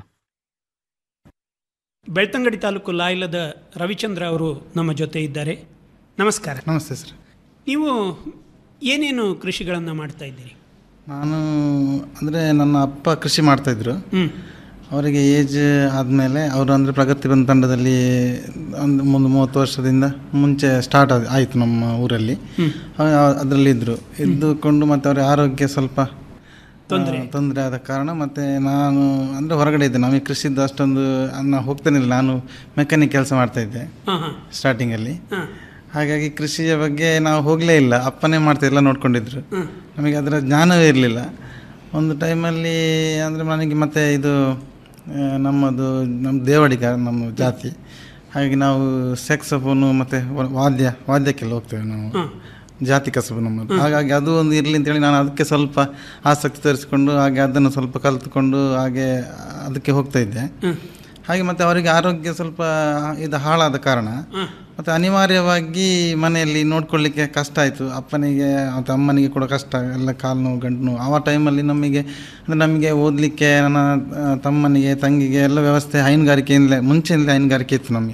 ಬೆಳ್ತಂಗಡಿ ತಾಲೂಕು ಲಾಯ್ಲದ ರವಿಚಂದ್ರ ಅವರು ನಮ್ಮ ಜೊತೆ ಇದ್ದಾರೆ ನಮಸ್ಕಾರ ನಮಸ್ತೆ ಸರ್ ನೀವು ಏನೇನು ಕೃಷಿಗಳನ್ನು ಮಾಡ್ತಾ ಇದ್ದೀರಿ ನಾನು ಅಂದರೆ ನನ್ನ ಅಪ್ಪ ಕೃಷಿ ಮಾಡ್ತಾಯಿದ್ರು ಹ್ಞೂ ಅವರಿಗೆ ಏಜ್ ಆದಮೇಲೆ ಅವರು ಅಂದರೆ ಪ್ರಗತಿ ಬಂದ ತಂಡದಲ್ಲಿ ಒಂದು ಒಂದು ಮೂವತ್ತು ವರ್ಷದಿಂದ ಮುಂಚೆ ಸ್ಟಾರ್ಟ್ ಆಯಿತು ನಮ್ಮ ಊರಲ್ಲಿ ಅದರಲ್ಲಿ ಇದ್ದರು ಇದ್ದುಕೊಂಡು ಮತ್ತು ಅವರ ಆರೋಗ್ಯ ಸ್ವಲ್ಪ ತೊಂದ್ರೆ. ಆ, ತೊಂದರೆ ಆದ ಕಾರಣ ಮತ್ತು ನಾನು ಅಂದರೆ ಹೊರಗಡೆ ಇದ್ದೆ ನಮಗೆ ಕೃಷಿದ್ದು ಅಷ್ಟೊಂದು ನಾನು ಹೋಗ್ತಾನಿಲ್ಲ ನಾನು ಮೆಕ್ಯಾನಿಕ್ ಕೆಲಸ ಮಾಡ್ತಾಯಿದ್ದೆ ಹಾಂ ಹಾಂ ಸ್ಟಾರ್ಟಿಂಗಲ್ಲಿ ಹಾಂ ಹಾಗಾಗಿ ಕೃಷಿಯ ಬಗ್ಗೆ ನಾವು ಹೋಗಲೇ ಇಲ್ಲ ಅಪ್ಪನೇ ಮಾಡ್ತಾ ಎಲ್ಲ ನೋಡ್ಕೊಂಡಿದ್ರು ನಮಗೆ ಅದರ ಜ್ಞಾನವೇ ಇರಲಿಲ್ಲ ಒಂದು ಟೈಮಲ್ಲಿ ಅಂದರೆ ನನಗೆ ಮತ್ತೆ ಇದು ಆ, ನಮ್ಮದು ನಮ್ಮ ದೇವಡಿಗ ನಮ್ಮ ಜಾತಿ ಹಾಗಾಗಿ ನಾವು ಸೆಕ್ಸಫೋನು ಮತ್ತು ವಾದ್ಯ ವಾದ್ಯಕ್ಕೆಲ್ಲ ಹೋಗ್ತೇವೆ ನಾವು ಜಾತಿ ಕಸಬು ನಮ್ಮದು ಹಾಗಾಗಿ ಅದು ಒಂದು ಇರಲಿ ಅಂತೇಳಿ ನಾನು ಅದಕ್ಕೆ ಸ್ವಲ್ಪ ಆಸಕ್ತಿ ತೋರಿಸಿಕೊಂಡು ಹಾಗೆ ಅದನ್ನು ಸ್ವಲ್ಪ ಕಲಿತುಕೊಂಡು ಹಾಗೆ ಅದಕ್ಕೆ ಹೋಗ್ತಾ ಇದ್ದೆ ಹಾಗೆ ಮತ್ತು ಅವರಿಗೆ ಆರೋಗ್ಯ ಸ್ವಲ್ಪ ಇದು ಹಾಳಾದ ಕಾರಣ ಮತ್ತು ಅನಿವಾರ್ಯವಾಗಿ ಮನೆಯಲ್ಲಿ ನೋಡ್ಕೊಳ್ಳಿಕ್ಕೆ ಕಷ್ಟ ಆಯಿತು ಅಪ್ಪನಿಗೆ ಮತ್ತು ಅಮ್ಮನಿಗೆ ಕೂಡ ಕಷ್ಟ ಎಲ್ಲ ಕಾಲು ನೋವು ಗಂಟು ನೋವು ಆ ಟೈಮಲ್ಲಿ ನಮಗೆ ಅಂದರೆ ನಮಗೆ ಓದಲಿಕ್ಕೆ ನನ್ನ ಆ, ತಮ್ಮನಿಗೆ ತಂಗಿಗೆ ಎಲ್ಲ ವ್ಯವಸ್ಥೆ ಹೈನುಗಾರಿಕೆಯಿಂದಲೇ ಮುಂಚೆಯಿಂದಲೇ ಹೈನುಗಾರಿಕೆ ಇತ್ತು ನಮಗೆ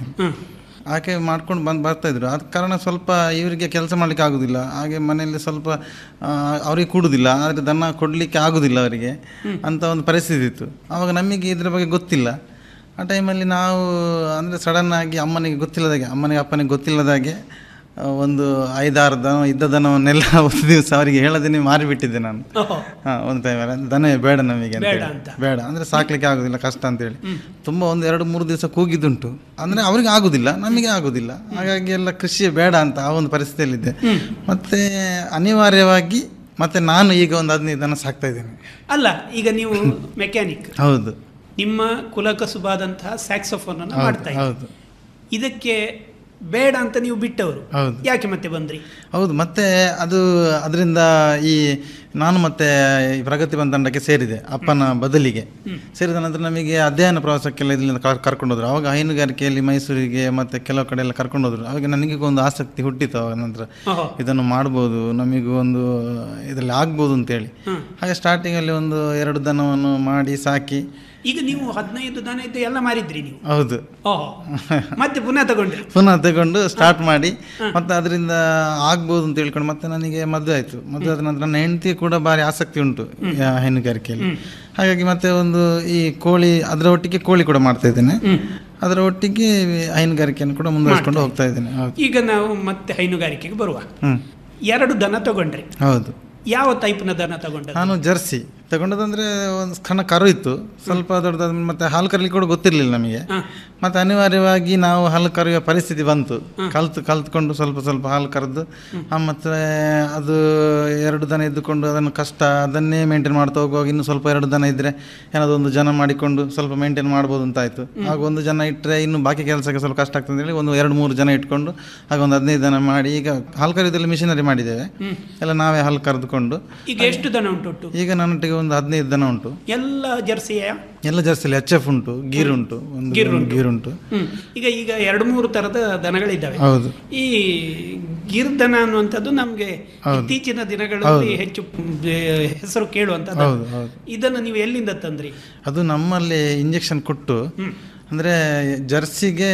ಆಕೆ ಮಾಡ್ಕೊಂಡು ಬಂದು ಬರ್ತಾಯಿದ್ರು ಆದ ಕಾರಣ ಸ್ವಲ್ಪ ಇವರಿಗೆ ಕೆಲಸ ಮಾಡಲಿಕ್ಕೆ ಆಗೋದಿಲ್ಲ ಹಾಗೆ ಮನೆಯಲ್ಲಿ ಸ್ವಲ್ಪ ಆ, ಅವರಿಗೆ ಕೂಡುದಿಲ್ಲ ಆದರೆ ದನ ಕೊಡಲಿಕ್ಕೆ ಆಗೋದಿಲ್ಲ ಅವರಿಗೆ ಅಂತ ಒಂದು ಪರಿಸ್ಥಿತಿ ಇತ್ತು ಆವಾಗ ನಮಗೆ ಇದ್ರ ಬಗ್ಗೆ ಗೊತ್ತಿಲ್ಲ ಆ ಟೈಮಲ್ಲಿ ನಾವು ಅಂದರೆ ಸಡನ್ ಆಗಿ ಅಮ್ಮನಿಗೆ ಗೊತ್ತಿಲ್ಲದಾಗೆ ಅಮ್ಮನಿಗೆ ಅಪ್ಪನಿಗೆ ಗೊತ್ತಿಲ್ಲದಾಗೆ ಆ, ಒಂದು ಐದಾರು ದನ ಇದ್ದ ದನವನ್ನೆಲ್ಲ ಒಂದು ದಿವಸ ಅವರಿಗೆ ಹೇಳದೇನೆ ಮಾರಿಬಿಟ್ಟಿದ್ದೆ ನಾನು ಹಾಂ ಒಂದು ಟೈಮಲ್ಲಿ ದನ ಬೇಡ ನಮಗೆ ಅಂತ ಬೇಡ ಹೇಳಿ. ಅಂತ. ಬೇಡ ಅಂದರೆ ಸಾಕ್ಲಿಕ್ಕೆ ಆಗೋದಿಲ್ಲ ಕಷ್ಟ ಅಂತೇಳಿ ತುಂಬ ಒಂದು ಎರಡು ಮೂರು ದಿವಸ ಕೂಗಿದ್ದುಂಟು ಅಂದರೆ ಅವರಿಗೆ ಆಗೋದಿಲ್ಲ ನಮಗೆ ಆಗೋದಿಲ್ಲ ಹಾಗಾಗಿ ಎಲ್ಲ ಕೃಷಿ ಬೇಡ ಅಂತ ಆ ಒಂದು ಪರಿಸ್ಥಿತಿಯಲ್ಲಿದ್ದೆ ಮತ್ತೆ ಅನಿವಾರ್ಯವಾಗಿ ಮತ್ತೆ ನಾನು ಈಗ ಒಂದು ಹದಿನೈದು ದನ ಸಾಕ್ತಾ ಇದ್ದೇನೆ ಅಲ್ಲ ಈಗ ನೀವು ಮೆಕ್ಯಾನಿಕ್ ಹೌದು ನಿಮ್ಮ ಕುಲಕಸುಬಾದಂತಹ ಸ್ಯಾಕ್ಸೋಫೋನ್ ಅನ್ನು ಹೌದು, ಮಾಡ್ತಾ ಇದ್ದೀರಿ. ಹೌದು ಇದಕ್ಕೆ ಬೇಡ ಅಂತ ನೀವು ಬಿಟ್ಟವರು ಹೌದು. ಯಾಕೆ ಮತ್ತೆ ಬಂದ್ರಿ ಹೌದು ಮತ್ತೆ ಅದು ಅದರಿಂದ ಈ ನಾನು ಮತ್ತೆ ಈ ಪ್ರಗತಿ ಬಂದ ತಂಡಕ್ಕೆ ಸೇರಿದೆ ಅಪ್ಪನ ಬದಲಿಗೆ ಸೇರಿದ ನಂತರ ನಮಗೆ ಅಧ್ಯಯನ ಪ್ರವಾಸಕ್ಕೆಲ್ಲ ಇದರಿಂದ ಕರ್- ಕರ್ಕೊಂಡು ಹೋದ್ರು ಅವಾಗ ಹೈನುಗಾರಿಕೆಯಲ್ಲಿ ಮೈಸೂರಿಗೆ ಮತ್ತೆ ಕೆಲವು ಕಡೆ ಎಲ್ಲ ಕರ್ಕೊಂಡು ಹೋದ್ರು ಅವಾಗ ನನಗೆ ಒಂದು ಆಸಕ್ತಿ ಹುಟ್ಟಿತು ಅವಾಗ ನಂತರ ಓಹೋ. ಇದನ್ನು ಮಾಡ್ಬೋದು ನಮಗೂ ಒಂದು ಇದರಲ್ಲಿ ಆಗ್ಬೋದು ಅಂತೇಳಿ ಹಾಗೆ ಸ್ಟಾರ್ಟಿಂಗಲ್ಲಿ ಒಂದು ಎರಡು ದನವನ್ನು ಮಾಡಿ ಸಾಕಿ ಈಗ ನೀವು ಹದಿನೈದು ದನ ಇದ್ದು ಎಲ್ಲ ಮಾರಿದ್ರಿ ನೀವು ಹೌದು ಓಹೋ ಮತ್ತೆ ಪುನಃ ತಗೊಂಡ್ರಿ ಪುನಃ ತಗೊಂಡು ಸ್ಟಾರ್ಟ್ ಮಾಡಿ ಮತ್ತೆ ಅದರಿಂದ ಆಗ್ಬೋದು ಅಂತ ಹೇಳ್ಕೊಂಡು ಮತ್ತೆ ನನಗೆ ಮದುವೆ ಆಯಿತು ಮದುವೆ ಆದ ನಂತರ ನನ್ನ ಹೆಂಡತಿ ಕೂಡ ಭಾರಿ ಆಸಕ್ತಿ ಉಂಟು ಯಾ- ಹೈನುಗಾರಿಕೆಯಲ್ಲಿ ಹಾಗಾಗಿ ಮತ್ತೆ ಒಂದು ಈ ಕೋಳಿ ಅದರ ಒಟ್ಟಿಗೆ ಕೋಳಿ ಕೂಡ ಮಾಡ್ತಾ ಇದ್ದೇನೆ ಅದರ ಒಟ್ಟಿಗೆ ಹೈನುಗಾರಿಕೆಯನ್ನು ಕೂಡ ಮುಂದುವರಿಸ್ಕೊಂಡು ಹೋಗ್ತಾ ಇದ್ದೇನೆ ಹೌದು ಈಗ ನಾವು ಮತ್ತೆ ಹೈನುಗಾರಿಕೆಗೆ ಬರುವ ಹ್ಮ್ ಎರಡು ದನ ತಗೊಂಡ್ರಿ ಹೌದು ಯಾವ ಟೈಪ್ನ ದನ ತಗೊಂಡ್ರಿ ನಾನು ಜರ್ಸಿ ತಗೊಂಡದಂದ್ರೆ ಒಂದು ಸಣ್ಣ ಕರು ಇತ್ತು ಸ್ವಲ್ಪ ದೊಡ್ಡದಾದ ಮತ್ತೆ ಹಾಲು ಕರಲಿಕ್ಕೆ ಕೂಡ ಗೊತ್ತಿರಲಿಲ್ಲ ನಮಗೆ ಮತ್ತೆ ಅನಿವಾರ್ಯವಾಗಿ ನಾವು ಹಾಲು ಕರೆಯುವ ಪರಿಸ್ಥಿತಿ ಬಂತು ಕಲ್ತು ಕಲ್ತ್ಕೊಂಡು ಸ್ವಲ್ಪ ಸ್ವಲ್ಪ ಹಾಲು ಕರೆದು ಆ, ಮತ್ತೆ ಅದು ಎರಡು ದನ ಇದ್ದುಕೊಂಡು ಅದನ್ನು ಕಷ್ಟ ಅದನ್ನೇ ಮೇಂಟೈನ್ ಮಾಡ್ತಾ ಹೋಗುವಾಗ ಇನ್ನು ಸ್ವಲ್ಪ ಎರಡು ದನ ಇದ್ರೆ ಏನಾದ್ರು ಒಂದು ಜನ ಮಾಡಿಕೊಂಡು ಸ್ವಲ್ಪ ಮೇಂಟೈನ್ ಮಾಡ್ಬೋದು ಅಂತ ಆಯ್ತು ಆಗ ಒಂದು ಜನ ಇಟ್ಟರೆ ಇನ್ನು ಬಾಕಿ ಕೆಲಸಕ್ಕೆ ಸ್ವಲ್ಪ ಕಷ್ಟ ಆಗ್ತದೆ ಹೇಳಿ ಒಂದು ಎರಡು ಮೂರು ಜನ ಇಟ್ಕೊಂಡು ಆಗ ಒಂದು ಹದಿನೈದು ದನ ಮಾಡಿ ಈಗ ಹಾಲು ಕರೆಯೋದೆಲ್ಲ ಮಿಷಿನರಿ ಮಾಡಿದ್ದೇವೆ ಎಲ್ಲ ನಾವೇ ಹಾಲು ಕರೆದುಕೊಂಡು ಈಗ ಎಷ್ಟು ದನ ಉಂಟು ಒಟ್ಟು ಈಗ ನನ್ನೊಟ್ಟಿಗೆ ಒಂದು ಹದಿನೈದು ದನ ಉಂಟು ಎಲ್ಲ ಜರ್ಸಿಯ ಎಲ್ಲ ಜರ್ಸಿಲಿ ಎಚ್ ಎಫ್ ಉಂಟು ಗೀರ್ ಉಂಟು ಒಂದು ಗಿರ್ ಉಂಟು. ಗೀರ್ ಉಂಟು ಹ್ಮ್. ಈಗ ಈಗ ಎರಡು ಮೂರು ತರದ ದನಗಳಿದ್ದಾವೆ ಹೌದು ಈ ಗಿರ್ದನ ಅನ್ನುವಂಥದ್ದು ನಮ್ಗೆ ಹೌದು. ಇತ್ತೀಚಿನ ದಿನಗಳಲ್ಲಿ ಹೌದು. ಹೆಚ್ಚು ಮ್, ಹೆಸರು ಕೇಳುವಂಥದ್ದು ಹೌದು, ಹೌದು. ಇದನ್ನು ನೀವು ಎಲ್ಲಿಂದ ತಂದ್ರಿ ಅದು ನಮ್ಮಲ್ಲಿ ಇಂಜೆಕ್ಷನ್ ಕೊಟ್ಟು ಅಂದರೆ ಜರ್ಸಿಗೆ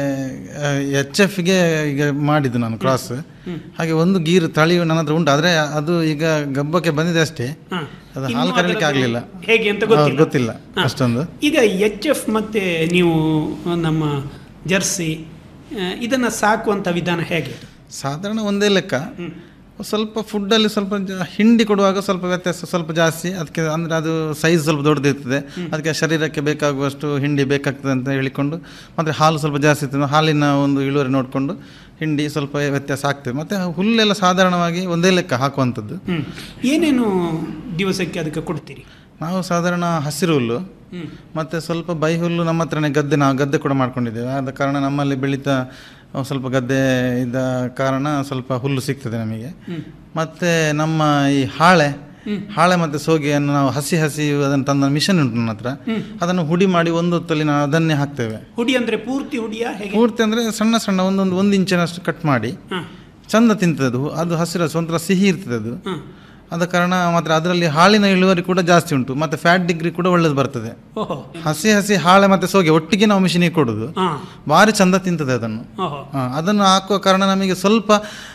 ಎಚ್ ಎಫ್ಗೆ ಈಗ ಮಾಡಿದ್ದು ನಾನು ಕ್ರಾಸ್ ಹಾಗೆ ಒಂದು ಗೀರು ತಳಿಯು ನನ್ನ ಹತ್ರ ಉಂಟು ಆದರೆ ಅದು ಈಗ ಗಬ್ಬಕ್ಕೆ ಬಂದಿದೆ ಅಷ್ಟೇ ಅದು ಇನ್ನು ಹಾಲು ಕರೀಲಿಕ್ಕೆ ಅದರದ್ದು ಆಗಲಿಲ್ಲ ಹೇಗೆ ಅಂತ ಗೊತ್ತಿಲ್ಲ. ಗೊತ್ತಿಲ್ಲ ಹಾ. ಅಷ್ಟೊಂದು ಈಗ ಎಚ್ ಎಫ್ ಮತ್ತೆ ನೀವು ನಮ್ಮ ಜರ್ಸಿ ಆ, ಇದನ್ನ ಸಾಕುವಂತ ವಿಧಾನ ಹೇಗೆ ಸಾಧಾರಣ ಒಂದೇ ಲೆಕ್ಕ ಸ್ವಲ್ಪ ಫುಡ್ಡಲ್ಲಿ ಸ್ವಲ್ಪ ಜ- ಹಿಂಡಿ ಕೊಡುವಾಗ ಸ್ವಲ್ಪ ವ್ಯತ್ಯಾಸ ಸ್ವಲ್ಪ ಜಾಸ್ತಿ ಅದಕ್ಕೆ ಅಂದರೆ ಅದು ಸೈಜ್ ಸ್ವಲ್ಪ ದೊಡ್ಡದಿರ್ತದೆ ಅದಕ್ಕೆ ಶರೀರಕ್ಕೆ ಬೇಕಾಗುವಷ್ಟು ಹಿಂಡಿ ಬೇಕಾಗ್ತದೆ ಅಂತ ಹೇಳಿಕೊಂಡು ಮತ್ತು ಹಾಲು ಸ್ವಲ್ಪ ಜಾಸ್ತಿ ಇರ್ತದೆ ಹಾಲಿನ ಒಂದು ಇಳುವರಿ ನೋಡಿಕೊಂಡು ಹಿಂಡಿ ಸ್ವಲ್ಪ ವ್ಯತ್ಯಾಸ ಆಗ್ತದೆ ಮತ್ತು ಹುಲ್ಲೆಲ್ಲ ಸಾಧಾರಣವಾಗಿ ಒಂದೇ ಲೆಕ್ಕ ಹಾಕುವಂಥದ್ದು ಹ್ಮ್. ಏನೇನು ದಿವಸಕ್ಕೆ ಅದಕ್ಕೆ ಕೊಡ್ತೀರಿ ನಾವು ಸಾಧಾರಣ ಹಸಿರು ಹುಲ್ಲು ಹ್ಮ್. ಮತ್ತು ಸ್ವಲ್ಪ ಬೈ ಹುಲ್ಲು ನಮ್ಮ ಹತ್ರನೇ ಗದ್ದೆ ನಾವು ಗದ್ದೆ ಕೂಡ ಮಾಡ್ಕೊಂಡಿದ್ದೇವೆ ಆದ ಕಾರಣ ನಮ್ಮಲ್ಲಿ ಬೆಳೀತಾ ಅಹ್, ಸ್ವಲ್ಪ ಗದ್ದೆ ಇದ್ದ ಕಾರಣ ಸ್ವಲ್ಪ ಹುಲ್ಲು ಸಿಗ್ತದೆ ನಮಗೆ ಮತ್ತು ನಮ್ಮ ಈ ಹಾಳೆ ಹಾಳೆ ಮತ್ತು ಸೋಗೆಯನ್ನು ನಾವು ಹಸಿ ಹಸಿ ಅದನ್ನು ತಂದ ಮಿಷನ್ ಉಂಟು ನನ್ನ ಹತ್ರ ಅದನ್ನು ಹುಡಿ ಮಾಡಿ ಒಂದು ಹೊತ್ತಲ್ಲಿ ನಾವು ಅದನ್ನೇ ಹಾಕ್ತೇವೆ ಹುಡಿ ಅಂದ್ರೆ ಪೂರ್ತಿ ಹುಡಿಯ ಹೇಗೆ ಪೂರ್ತಿ ಅಂದರೆ ಸಣ್ಣ ಸಣ್ಣ ಒಂದೊಂದು ಒಂದು ಇಂಚಿನಷ್ಟು ಕಟ್ ಮಾಡಿ ಚಂದ ತಿಂತದೆ ಅದು ಅದು ಹಸಿರು ಒಂಥರ ಸಿಹಿ ಇರ್ತದೆ ಅದು ಆದ ಕಾರಣ ಮಾತ್ರ ಅದರಲ್ಲಿ ಹಾಲಿನ ಇಳುವರಿ ಕೂಡ ಜಾಸ್ತಿ ಉಂಟು ಮತ್ತು ಫ್ಯಾಟ್ ಡಿಗ್ರಿ ಕೂಡ ಒಳ್ಳೇದು ಬರ್ತದೆ ಓಹೋ ಹಸಿ ಹಸಿ ಹಾಳೆ ಮತ್ತು ಸೋಗೆ ಒಟ್ಟಿಗೆ ನಾವು ಮಿಷಿನಿಗೆ ಕೊಡೋದು ಹಾ. ಭಾರಿ ಚಂದ ತಿಂತದೆ ಅದನ್ನು ಓಹೋ ಹಾ, ಅದನ್ನು ಹಾಕುವ ಕಾರಣ ನಮಗೆ ಸ್ವಲ್ಪ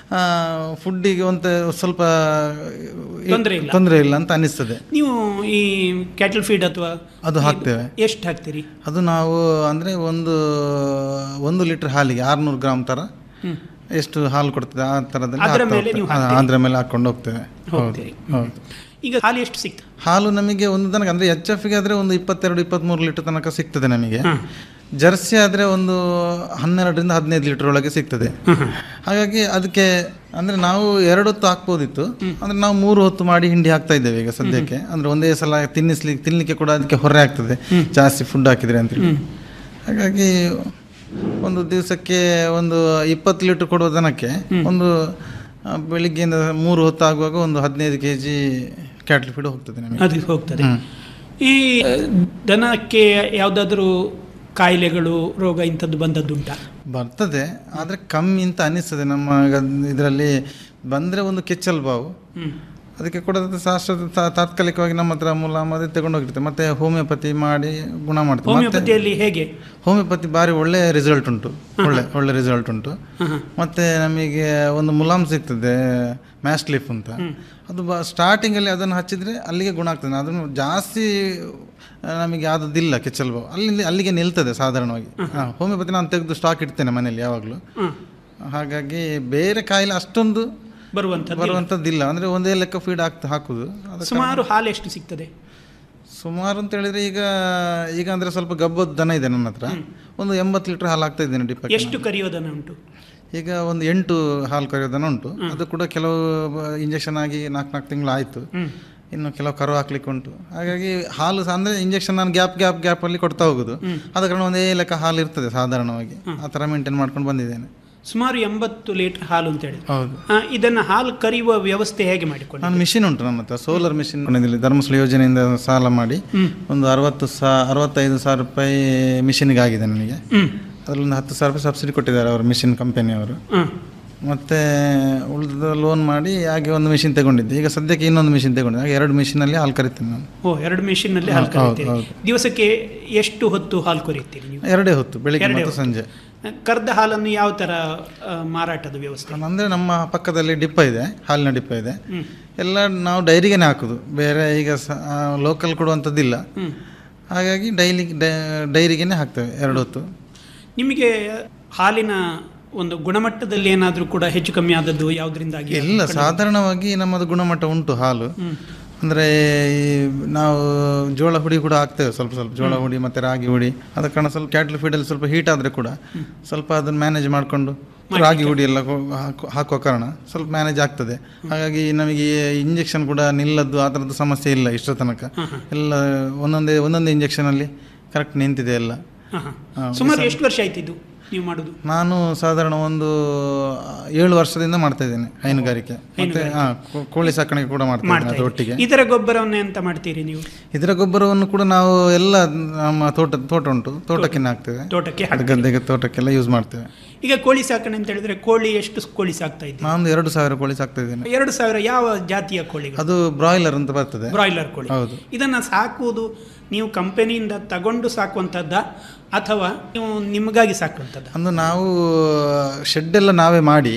ಫುಡ್ಡಿಗೆ ಒಂದು ಸ್ವಲ್ಪ ತೊಂದ್ರೆ ಇಲ್ಲ. ತೊಂದರೆ ಇಲ್ಲ ಅಂತ ಅನಿಸ್ತದೆ ನೀವು ಈ ಕ್ಯಾಟಲ್ ಫೀಡ್ ಅಥವಾ ಅದು ಹಾಕ್ತೇವೆ ಎಷ್ಟು ಹಾಕ್ತೀರಿ ಅದು ನಾವು ಅಂದರೆ ಒಂದು ಒಂದು ಲೀಟರ್ ಹಾಲಿಗೆ ಆರುನೂರು ಗ್ರಾಮ್ ಥರ ಎಷ್ಟು ಹಾಲು ಕೊಡ್ತದೆ ಆ ಥರದಲ್ಲಿ ಅದರ ಹಾಕ್ತಾ ಮೇಲೆ ನೀವು ಹೋಗ್ತೇವೆ. ಹಾ, ಹಾಕ್ತೀರಿ? ಅದರ ಮೇಲೆ ಹಾಕ್ಕೊಂಡು ಹೋಗ್ತೇವೆ ಹೌದು ಹೋಗ್ತೀರಿ. ಹೌದು ಈಗ ಹಾಲು ಎಷ್ಟು ಸಿಕ್ತು ಹಾಲು ನಮಗೆ ಒಂದು ತನಕ ಅಂದರೆ ಎಚ್ ಎಫ್ಗೆ ಆದರೆ ಒಂದು ಇಪ್ಪತ್ತೆರಡು ಇಪ್ಪತ್ತ್ಮೂರು ಲೀಟರ್ ತನಕ ಸಿಗ್ತದೆ ನಮಗೆ ಜರ್ಸಿ ಆದರೆ ಒಂದು ಹನ್ನೆರಡರಿಂದ ಹದಿನೈದು ಲೀಟರ್ ಒಳಗೆ ಸಿಗ್ತದೆ ಹಾಗಾಗಿ ಅದಕ್ಕೆ ಅಂದರೆ ನಾವು ಎರಡು ಹೊತ್ತು ಹಾಕ್ಬೋದಿತ್ತು ಅಂದರೆ ನಾವು ಮೂರು ಹೊತ್ತು ಮಾಡಿ ಹಿಂಡಿ ಹಾಕ್ತಾ ಇದ್ದೇವೆ ಈಗ ಸದ್ಯಕ್ಕೆ ಅಂದರೆ ಒಂದೇ ಸಲ ತಿನ್ನಿಸ್ಲಿಕ್ಕೆ ತಿನ್ನಲಿಕ್ಕೆ ಕೂಡ ಅದಕ್ಕೆ ಹೊರೆ ಆಗ್ತದೆ ಜಾಸ್ತಿ ಫುಡ್ ಹಾಕಿದ್ರೆ ಅಂತೇಳಿ ಹಾಗಾಗಿ ಒಂದು ದಿವಸಕ್ಕೆ ಒಂದು ಇಪ್ಪತ್ತು ಲೀಟರ್ ಕೊಡುವ ದನಕ್ಕೆ ಒಂದು ಆ, ಬೆಳಿಗ್ಗೆಯಿಂದ ಮೂರು ಹೊತ್ತು ಆಗುವಾಗ ಒಂದು ಹದಿನೈದು ಕೆ ಜಿ ಕ್ಯಾಟ್ಲ್ ಫೀಡ್ ಹೋಗ್ತದೆ ನಮಗೆ ಅದು ಹೋಗ್ತದೆ ಹ್ಮ್. ಈ ಆ, ದನಕ್ಕೆ ಯಾವುದಾದ್ರೂ ಕಾಯಿಲೆಗಳು ರೋಗ ಇಂಥದ್ದು ಬಂದದ್ದುಂಟಾ ಬರ್ತದೆ ಆದರೆ ಕಮ್ಮಿ ಅಂತ ಅನಿಸ್ತದೆ ನಮ್ಮ ಇದರಲ್ಲಿ ಬಂದರೆ ಒಂದು ಕೆಚ್ಚಲ್ ಬಾವು ಹ್ಮ್. ಅದಕ್ಕೆ ಕೂಡ ಅದು ಶಾಸ್ತ್ರದ ತಾ- ತಾತ್ಕಾಲಿಕವಾಗಿ ನಮ್ಮ ಹತ್ರ ಮುಲಾಮ್ ಅದು ತಗೊಂಡೋಗಿರ್ತದೆ ಮತ್ತೆ ಹೋಮಿಯೋಪತಿ ಮಾಡಿ ಗುಣ ಮಾಡ್ತದೆ ಮತ್ತೆ ಹೋಮಿಯೋಪತಿಯಲ್ಲಿ ಹೇಗೆ ಹೋಮಿಯೋಪತಿ ಭಾರಿ ಒಳ್ಳೆ ರಿಸಲ್ಟ್ ಉಂಟು ಒಳ್ಳೆ ಒಳ್ಳೆ ರಿಸಲ್ಟ್ ಉಂಟು ಹಾ. ಮತ್ತೆ ನಮಗೆ ಒಂದು ಮುಲಾಮ್ ಸಿಗ್ತದೆ ಮ್ಯಾಸ್ಲಿಫ್ ಅಂತ ಅದು ಬ ಸ್ಟಾರ್ಟಿಂಗಲ್ಲಿ ಅದನ್ನು ಹಚ್ಚಿದ್ರೆ ಅಲ್ಲಿಗೆ ಗುಣ ಆಗ್ತದೆ ಅದನ್ನು ಜಾಸ್ತಿ ಆ, ನಮಗೆ ಆದದ್ದಿಲ್ಲ ಕೆಚ್ಚಲ್ ಬಾವು ಅಲ್ಲಿ ಅಲ್ಲಿಗೆ ನಿಲ್ತದೆ ಸಾಧಾರಣವಾಗಿ ಹಾಂ ಹೋಮಿಯೋಪತಿ ನಾನು ತೆಗೆದು ಸ್ಟಾಕ್ ಇಡ್ತೇನೆ ಮನೆಯಲ್ಲಿ ಯಾವಾಗಲೂ ಹ್ಮ್. ಹಾಗಾಗಿ ಬೇರೆ ಕಾಯಿಲೆ ಅಷ್ಟೊಂದು ಬರುವಂಥದ್ದು ಬರುವಂಥದ್ದಿಲ್ಲ ಅಂದರೆ ಒಂದೇ ಲೆಕ್ಕ ಫೀಡ್ ಆಗ್ತಾ ಹಾಕುದು ಅದಕ್ಕೆ ಸುಮಾರು ಹಾಲು ಎಷ್ಟು ಸಿಗ್ತದೆ ಸುಮಾರು ಅಂತ ಹೇಳಿದ್ರೆ ಈಗ ಈಗ ಅಂದರೆ ಸ್ವಲ್ಪ ಗಬ್ಬದ ದನ ಇದೆ ನನ್ನ ಹತ್ರ ಒಂದು ಎಂಬತ್ತು ಲೀಟರ್ ಹಾಲು ಆಗ್ತಾ ಇದ್ದೇನೆ ಡಿಪ್ಪಕ್ಕೆ ಎಷ್ಟು ಕರಿಯೋದನ ಉಂಟು ಈಗ ಒಂದು ಎಂಟು ಹಾಲು ಕರೆಯೋದನ್ನ ಉಂಟು ಅದು ಕೂಡ ಕೆಲವು ಇಂಜೆಕ್ಷನ್ ಆಗಿ ನಾಲ್ಕು ನಾಲ್ಕು ತಿಂಗಳು ಆಯಿತು ಇನ್ನು ಕೆಲವು ಕರು ಹಾಕ್ಲಿಕ್ಕೆ ಉಂಟು ಹಾಗಾಗಿ ಹಾಲು ಸಹ ಅಂದರೆ ಇಂಜೆಕ್ಷನ್ ನಾನು ಗ್ಯಾಪ್ ಗ್ಯಾಪ್ ಗ್ಯಾಪಲ್ಲಿ ಕೊಡ್ತಾ ಹೋಗೋದು ಆದ ಕಾರಣ ಒಂದೇ ಲೆಕ್ಕ ಹಾಲು ಇರ್ತದೆ ಸಾಧಾರಣವಾಗಿ ಆ ಥರ ಮೇಂಟೈನ್ ಮಾಡ್ಕೊಂಡು ಬಂದಿದ್ದೇನೆ ಸುಮಾರು ಎಂಬತ್ತು ಲೀಟರ್ ಹಾಲು ಅಂತ ಹೇಳಿ ಹೌದು ಆ, ಇದನ್ನ ಹಾಲು ಕರೆಯುವ ವ್ಯವಸ್ಥೆ ಹೇಗೆ ಮಾಡಿಕೊಂಡು ನಾನು ಮಿಷಿನ್ ಉಂಟು ನನ್ನ ಹತ್ರ ಸೋಲಾರ್ ಮಿಷಿನ್ ಕೊಂಡಿದ್ದಲ್ಲಿ ಧರ್ಮಸ್ಥಳ ಯೋಜನೆಯಿಂದ ಸಾಲ ಮಾಡಿ ಒಂದು ಅರವತ್ತು ಸಾ ಅರವತ್ತೈದು ಸಾವಿರ ರೂಪಾಯಿ ಮಿಷಿನ್ಗೆ ಆಗಿದೆ ನನಗೆ ಅದರಲ್ಲಿ ಒಂದು ಹತ್ತು ಸಾವಿರ ರೂಪಾಯಿ ಸಬ್ಸಿಡಿ ಕೊಟ್ಟಿದ್ದಾರೆ ಅವರು ಮಿಷಿನ್ ಕಂಪನಿಯವರು ಮತ್ತೆ ಉಳಿದ ಲೋನ್ ಮಾಡಿ ಹಾಗೆ ಒಂದು ಮಿಷಿನ್ ತಗೊಂಡಿದ್ದೆ ಈಗ ಸದ್ಯಕ್ಕೆ ಇನ್ನೊಂದು ಮಿಷಿನ್ ತಗೊಂಡಿದ್ದೆ ಹಾಗೆ ಎರಡು ಮಿಷಿನಲ್ಲಿ ಹಾಲು ಕರಿತೇನೆ ನಾನು ಓ ಎರಡು ಮೆಷಿನ್ ನಲ್ಲಿ ಹಾಲು ಹೌದು, ಕರೀತೀರಿ ಹೌದು. ದಿವಸಕ್ಕೆ ಎಷ್ಟು ಹೊತ್ತು ಹಾಲು ಕರೀತೀರಿ ನೀವು ಎರಡೇ ಹೊತ್ತು ಬೆಳಿಗ್ಗೆ ಎರಡೇ ಮತ್ತು ಹೊತ್ತು. ಸಂಜೆ ಕರ್ದ ಹಾಲನ್ನು ಯಾವ ತರ ಆ, ಮಾರಾಟದ ವ್ಯವಸ್ಥೆ ಅಂದರೆ ನಮ್ಮ ಪಕ್ಕದಲ್ಲಿ ಡಿಪ್ಪ ಇದೆ ಹಾಲಿನ ಡಿಪ್ಪ ಇದೆ ಎಲ್ಲ ನಾವು ಡೈರಿಗೆನೆ ಹಾಕೋದು ಬೇರೆ ಈಗ ಲೋಕಲ್ ಕೊಡುವಂಥದ್ದಿಲ್ಲ ಹಾಗಾಗಿ ಡೈಲಿ ಡೈರಿಗೆನೆ ಹಾಕ್ತೇವೆ ಎರಡು ಹೊತ್ತು ನಿಮಗೆ ಹಾಲಿನ ಒಂದು ಗುಣಮಟ್ಟದಲ್ಲಿ ಏನಾದರೂ ಕೂಡ ಹೆಚ್ಚು ಕಮ್ಮಿ ಆದದ್ದು ಯಾವುದರಿಂದಾಗಿ ಇಲ್ಲ ಸಾಧಾರಣವಾಗಿ ನಮ್ಮದು ಗುಣಮಟ್ಟ ಉಂಟು ಹಾಲು ಅಂದರೆ ಈ ನಾವು ಜೋಳ ಹುಡಿ ಕೂಡ ಹಾಕ್ತೇವೆ ಸ್ವಲ್ಪ ಸ್ವಲ್ಪ ಜೋಳ ಹುಡಿ ಮತ್ತು ರಾಗಿ ಹುಡಿ ಅದ ಕಾರಣ ಸ್ವಲ್ಪ ಕ್ಯಾಟ್ಲ್ ಫೀಡಲ್ಲಿ ಸ್ವಲ್ಪ ಹೀಟ್ ಆದರೆ ಕೂಡ ಸ್ವಲ್ಪ ಅದನ್ನು ಮ್ಯಾನೇಜ್ ಮಾಡಿಕೊಂಡು ರಾಗಿ ಹುಡಿ ಎಲ್ಲ ಕೊ- ಹಾಕುವ ಹಾಕುವ ಕಾರಣ ಸ್ವಲ್ಪ ಮ್ಯಾನೇಜ್ ಆಗ್ತದೆ ಹಾಗಾಗಿ ನಮಗೆ ಇಂಜೆಕ್ಷನ್ ಕೂಡ ನಿಲ್ಲದ್ದು ಆ ಥರದ್ದು ಸಮಸ್ಯೆ ಇಲ್ಲ ಇಷ್ಟರ ತನಕ ಎಲ್ಲ ಒಂದೊಂದೇ ಒಂದೊಂದೇ ಇಂಜೆಕ್ಷನಲ್ಲಿ ಕರೆಕ್ಟ್ ನಿಂತಿದೆ ಎಲ್ಲ ಹಾ, ಹಾ. ಹಾ, ಸುಮಾರು ಎಷ್ಟು ವರ್ಷ ಆಯ್ತು ಇದು ನೀವು ಮಾಡುದು ನಾನು ಸಾಧಾರಣ ಒಂದು ಏಳು ವರ್ಷದಿಂದ ಮಾಡ್ತಾ ಇದ್ದೇನೆ ಹೈನುಗಾರಿಕೆ ಮತ್ತೆ ಹಾ, ಕೋ- ಕೋಳಿ ಸಾಕಾಣಿಕೆ ಕೂಡ ಮಾಡ್ತಾ ಮಾಡ್ತಾ ಇದ್ದೇನೆ ಇದ್ದೀರಿ. ಒಟ್ಟಿಗೆ ಇದರ ಗೊಬ್ಬರವನ್ನು ಎಂತ ಮಾಡ್ತೀರಿ ನೀವು ಇದರ ಗೊಬ್ಬರವನ್ನು ಕೂಡ ನಾವು ಎಲ್ಲ ನಮ್ಮ ತೋಟ ತೋಟ ಉಂಟು ತೋಟಕ್ಕೆ ಹಾಕ್ತೇವೆ ತೋಟಕ್ಕೆ ಅದು ಗದ್ದೆಗೆ ತೋಟಕ್ಕೆಲ್ಲ ಯೂಸ್ ಮಾಡ್ತೇವೆ ಈಗ ಕೋಳಿ ಸಾಕಣೆ ಅಂತ ಹೇಳಿದ್ರೆ ಕೋಳಿ ಎಷ್ಟು ಕೋಳಿ ಸಾಕ್ತಾ ಇದ್ದೀರಿ ನಾನು ಎರಡು ಸಾವಿರ ಕೋಳಿ ಸಾಕ್ತಾ ಇದ್ದೇನೆ ಎರಡು ಸಾವಿರ ಯಾವ ಜಾತಿಯ ಕೋಳಿಗಳು ಅದು ಬ್ರಾಯ್ಲರ್ ಅಂತ ಬರ್ತದೆ ಬ್ರಾಯ್ಲರ್ ಕೋಳಿ ಹೌದು ಇದನ್ನ ಸಾಕುವುದು ನೀವು ಕಂಪನಿಯಿಂದ ತಗೊಂಡು ಸಾಕುವಂಥದ್ದ ಅಥವಾ ನೀವು ನಿಮಗಾಗಿ ಸಾಕುವಂಥದ್ದ ಅಂದು ನಾವು ಶೆಡ್ ಎಲ್ಲ ನಾವೇ ಮಾಡಿ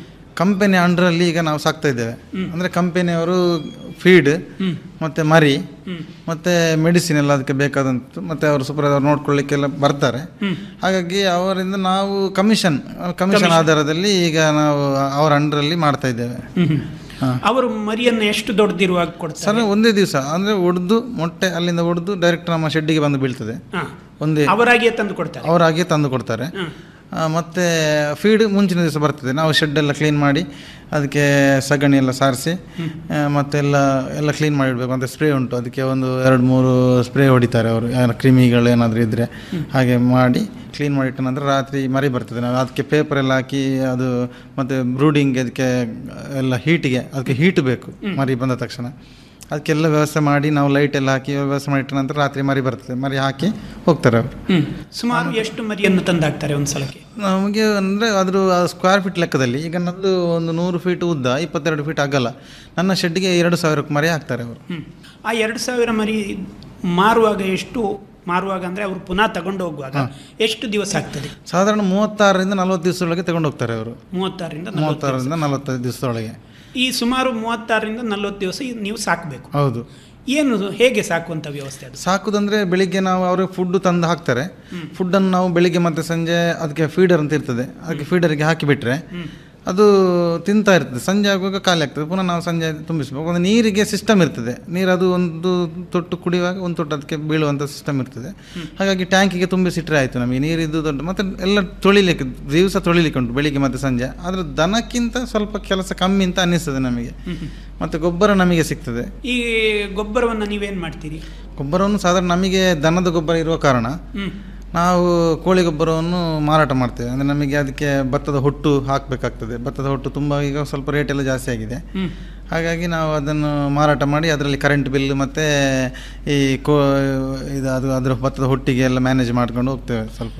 ಕಂಪನಿ ಅಂಡರಲ್ಲಿ ಈಗ ನಾವು ಸಾಕ್ತಾ ಇದ್ದೇವೆ ಅಂದರೆ ಕಂಪನಿಯವರು ಫೀಡ್ ಮತ್ತೆ ಮರಿ ಮತ್ತೆ ಮೆಡಿಸಿನ್ ಎಲ್ಲ ಅದಕ್ಕೆ ಬೇಕಾದಂತು ಮತ್ತೆ ಅವರು ಸೂಪರ್ವೈಸರ್ ನೋಡ್ಕೊಳ್ಳಿಕ್ಕೆಲ್ಲ ಬರ್ತಾರೆ ಹಾಗಾಗಿ ಅವರಿಂದ ನಾವು ಕಮಿಷನ್ ಕಮಿಷನ್ ಆಧಾರದಲ್ಲಿ ಈಗ ನಾವು ಅವರ ಅಂಡರಲ್ಲಿ ಮಾಡ್ತಾ ಇದ್ದೇವೆ ಹಾ. ಅವರು ಮರಿಯನ್ನು ಎಷ್ಟು ದೊಡ್ಡದಿರುವಾಗ ಕೊಡ್ತಾರೆ ಸರ್ ಒಂದೇ ದಿವಸ ಅಂದರೆ ಒಡೆದು ಮೊಟ್ಟೆ ಅಲ್ಲಿಂದ ಒಡೆದು ಡೈರೆಕ್ಟ್ ನಮ್ಮ ಶೆಡ್ಡಿಗೆ ಬಂದು ಬೀಳ್ತದೆ ಹಾ. ಒಂದೇ ಅವರಾಗಿಯೇ ತಂದು ಕೊಡ್ತಾರೆ ಅವರಾಗಿಯೇ ತಂದು ಕೊಡ್ತಾರೆ ಆ, ಮತ್ತೆ ಫೀಡ್ ಮುಂಚಿನ ದಿವಸ ಬರ್ತದೆ ನಾವು ಶೆಡ್ ಎಲ್ಲ ಕ್ಲೀನ್ ಮಾಡಿ ಅದಕ್ಕೆ ಸಗಣಿ ಎಲ್ಲ ಸಾರಿಸಿ ಮತ್ತೆಲ್ಲ ಎಲ್ಲ ಕ್ಲೀನ್ ಮಾಡಿಡಬೇಕು ಮತ್ತು ಸ್ಪ್ರೇ ಉಂಟು ಅದಕ್ಕೆ ಒಂದು ಎರಡು ಮೂರು ಸ್ಪ್ರೇ ಹೊಡಿತಾರೆ ಅವರು ಯಾರು ಕ್ರಿಮಿಗಳು ಏನಾದರೂ ಇದ್ದರೆ ಹಾಗೆ ಮಾಡಿ ಕ್ಲೀನ್ ಮಾಡಿಟ್ಟ ನಂತರ ರಾತ್ರಿ ಮರಿ ಬರ್ತದೆ ನಾವು ಅದಕ್ಕೆ ಪೇಪರ್ ಎಲ್ಲ ಹಾಕಿ ಅದು ಮತ್ತು ಬ್ರೂಡಿಂಗ್ ಅದಕ್ಕೆ ಎಲ್ಲ ಹೀಟಿಗೆ ಅದಕ್ಕೆ ಹೀಟ್ ಬೇಕು ಮರಿ ಬಂದ ತಕ್ಷಣ ಅದಕ್ಕೆಲ್ಲ ವ್ಯವಸ್ಥೆ ಮಾಡಿ ನಾವು ಲೈಟ್ ಎಲ್ಲ ಹಾಕಿ ವ್ಯವಸ್ಥೆ ಮಾಡಿಟ್ಟ ನಂತರ ರಾತ್ರಿ ಮರಿ ಬರ್ತದೆ ಮರಿ ಹಾಕಿ ಹೋಗ್ತಾರೆ ಅವರು ಹ್ಮ್. ಸುಮಾರು ಎಷ್ಟು ಮರಿಯನ್ನು ತಂದಾಕ್ತಾರೆ ಒಂದು ಸಲಕ್ಕೆ ನಮಗೆ ಅಂದರೆ ಅದ್ರ ಸ್ಕ್ವೇರ್ ಫೀಟ್ ಲೆಕ್ಕದಲ್ಲಿ ಈಗ ನಮ್ಮದು ಒಂದು ನೂರು ಫೀಟ್ ಉದ್ದ ಇಪ್ಪತ್ತೆರಡು ಫೀಟ್ ಆಗಲ್ಲ ನನ್ನ ಶೆಡ್ಗೆ ಎರಡು ಸಾವಿರಕ್ಕೆ ಮರಿ ಹಾಕ್ತಾರೆ ಅವರು ಹ್ಮ್. ಆ ಎರಡು ಸಾವಿರ ಮರಿ ಮಾರುವಾಗ ಎಷ್ಟು ಮಾರುವಾಗ ಅಂದ್ರೆ ಅವರು ಪುನಃ ತಗೊಂಡು ಹೋಗುವಾಗ ಎಷ್ಟು ದಿವಸ ಆಗ್ತದೆ ಸಾಧಾರಣ ಮೂವತ್ತಾರರಿಂದ ನಲವತ್ತು ದಿವಸದೊಳಗೆ ತಗೊಂಡು ಹೋಗ್ತಾರೆ ಅವರು ಮೂವತ್ತಾರರಿಂದ ನಲವತ್ತು ಮೂವತ್ತಾರರಿಂದ ನಲವತ್ತೈದು ದಿವಸದೊಳಗೆ ಈ ಸುಮಾರು ಮೂವತ್ತಾರರಿಂದ ನಲವತ್ತು ದಿವಸ ಇದು ನೀವು ಸಾಕಬೇಕು ಹೌದು ಏನು ಹೇಗೆ ಸಾಕುವಂತ ವ್ಯವಸ್ಥೆ ಅದು ಸಾಕುದಂದ್ರೆ ಬೆಳಿಗ್ಗೆ ನಾವು ಅವರು ಫುಡ್ ತಂದು ಹಾಕ್ತಾರೆ ಫುಡ್ಡನ್ನು ನಾವು ಬೆಳಿಗ್ಗೆ ಮತ್ತೆ ಸಂಜೆ ಅದಕ್ಕೆ ಫೀಡರ್ ಅಂತ ಇರ್ತದೆ ಅದಕ್ಕೆ ಫೀಡರ್ಗೆ ಹಾಕಿಬಿಟ್ರೆ ಅದು ತಿಂತಾ ಇರ್ತದೆ ಸಂಜೆ ಆಗುವಾಗ ಖಾಲಿ ಆಗ್ತದೆ ಪುನಃ ನಾವು ಸಂಜೆ ತುಂಬಿಸ್ಬೇಕು ಒಂದು ನೀರಿಗೆ ಸಿಸ್ಟಮ್ ಇರ್ತದೆ ನೀರು ಅದು ಒಂದು ತೊಟ್ಟು ಕುಡಿಯುವಾಗ ಒಂದು ತೊಟ್ಟು ಅದಕ್ಕೆ ಬೀಳುವಂಥ ಸಿಸ್ಟಮ್ ಇರ್ತದೆ ಹಾಗಾಗಿ ಟ್ಯಾಂಕಿಗೆ ತುಂಬಿಸಿಟ್ರೆ ಆಯಿತು ನಮಗೆ ನೀರಿದ್ದು ದೊಡ್ಡ ಮತ್ತು ಎಲ್ಲ ತೊಳಿಲಿಕ್ಕೆ ದಿವಸ ತೊಳಿಲಿಕ್ಕೆ ಉಂಟು ಬೆಳಿಗ್ಗೆ ಮತ್ತು ಸಂಜೆ ಆದರೆ ದನಕ್ಕಿಂತ ಸ್ವಲ್ಪ ಕೆಲಸ ಕಮ್ಮಿ ಅಂತ ಅನ್ನಿಸ್ತದೆ ನಮಗೆ ಮತ್ತು ಗೊಬ್ಬರ ನಮಗೆ ಸಿಗ್ತದೆ ಈ ಗೊಬ್ಬರವನ್ನು ನೀವೇನ್ ಮಾಡ್ತೀರಿ ಗೊಬ್ಬರವನ್ನು ಸಾಧಾರಣ ನಮಗೆ ದನದ ಗೊಬ್ಬರ ಇರುವ ಕಾರಣ ಹ್ಮ್. ನಾವು ಕೋಳಿ ಗೊಬ್ಬರವನ್ನು ಮಾರಾಟ ಮಾಡ್ತೇವೆ ಅಂದರೆ ನಮಗೆ ಅದಕ್ಕೆ ಭತ್ತದ ಹೊಟ್ಟು ಹಾಕಬೇಕಾಗ್ತದೆ ಭತ್ತದ ಹೊಟ್ಟು ತುಂಬ ಈಗ ಸ್ವಲ್ಪ ರೇಟ್ ಎಲ್ಲ ಜಾಸ್ತಿ ಆಗಿದೆ ಹ್ಮ್. ಹಾಗಾಗಿ ನಾವು ಅದನ್ನು ಮಾರಾಟ ಮಾಡಿ ಅದರಲ್ಲಿ ಕರೆಂಟ್ ಬಿಲ್ ಮತ್ತು ಈ ಕೋ ಇದು ಅದು ಅದರ ಭತ್ತದ ಹೊಟ್ಟಿಗೆ ಎಲ್ಲ ಮ್ಯಾನೇಜ್ ಮಾಡ್ಕೊಂಡು ಹೋಗ್ತೇವೆ ಸ್ವಲ್ಪ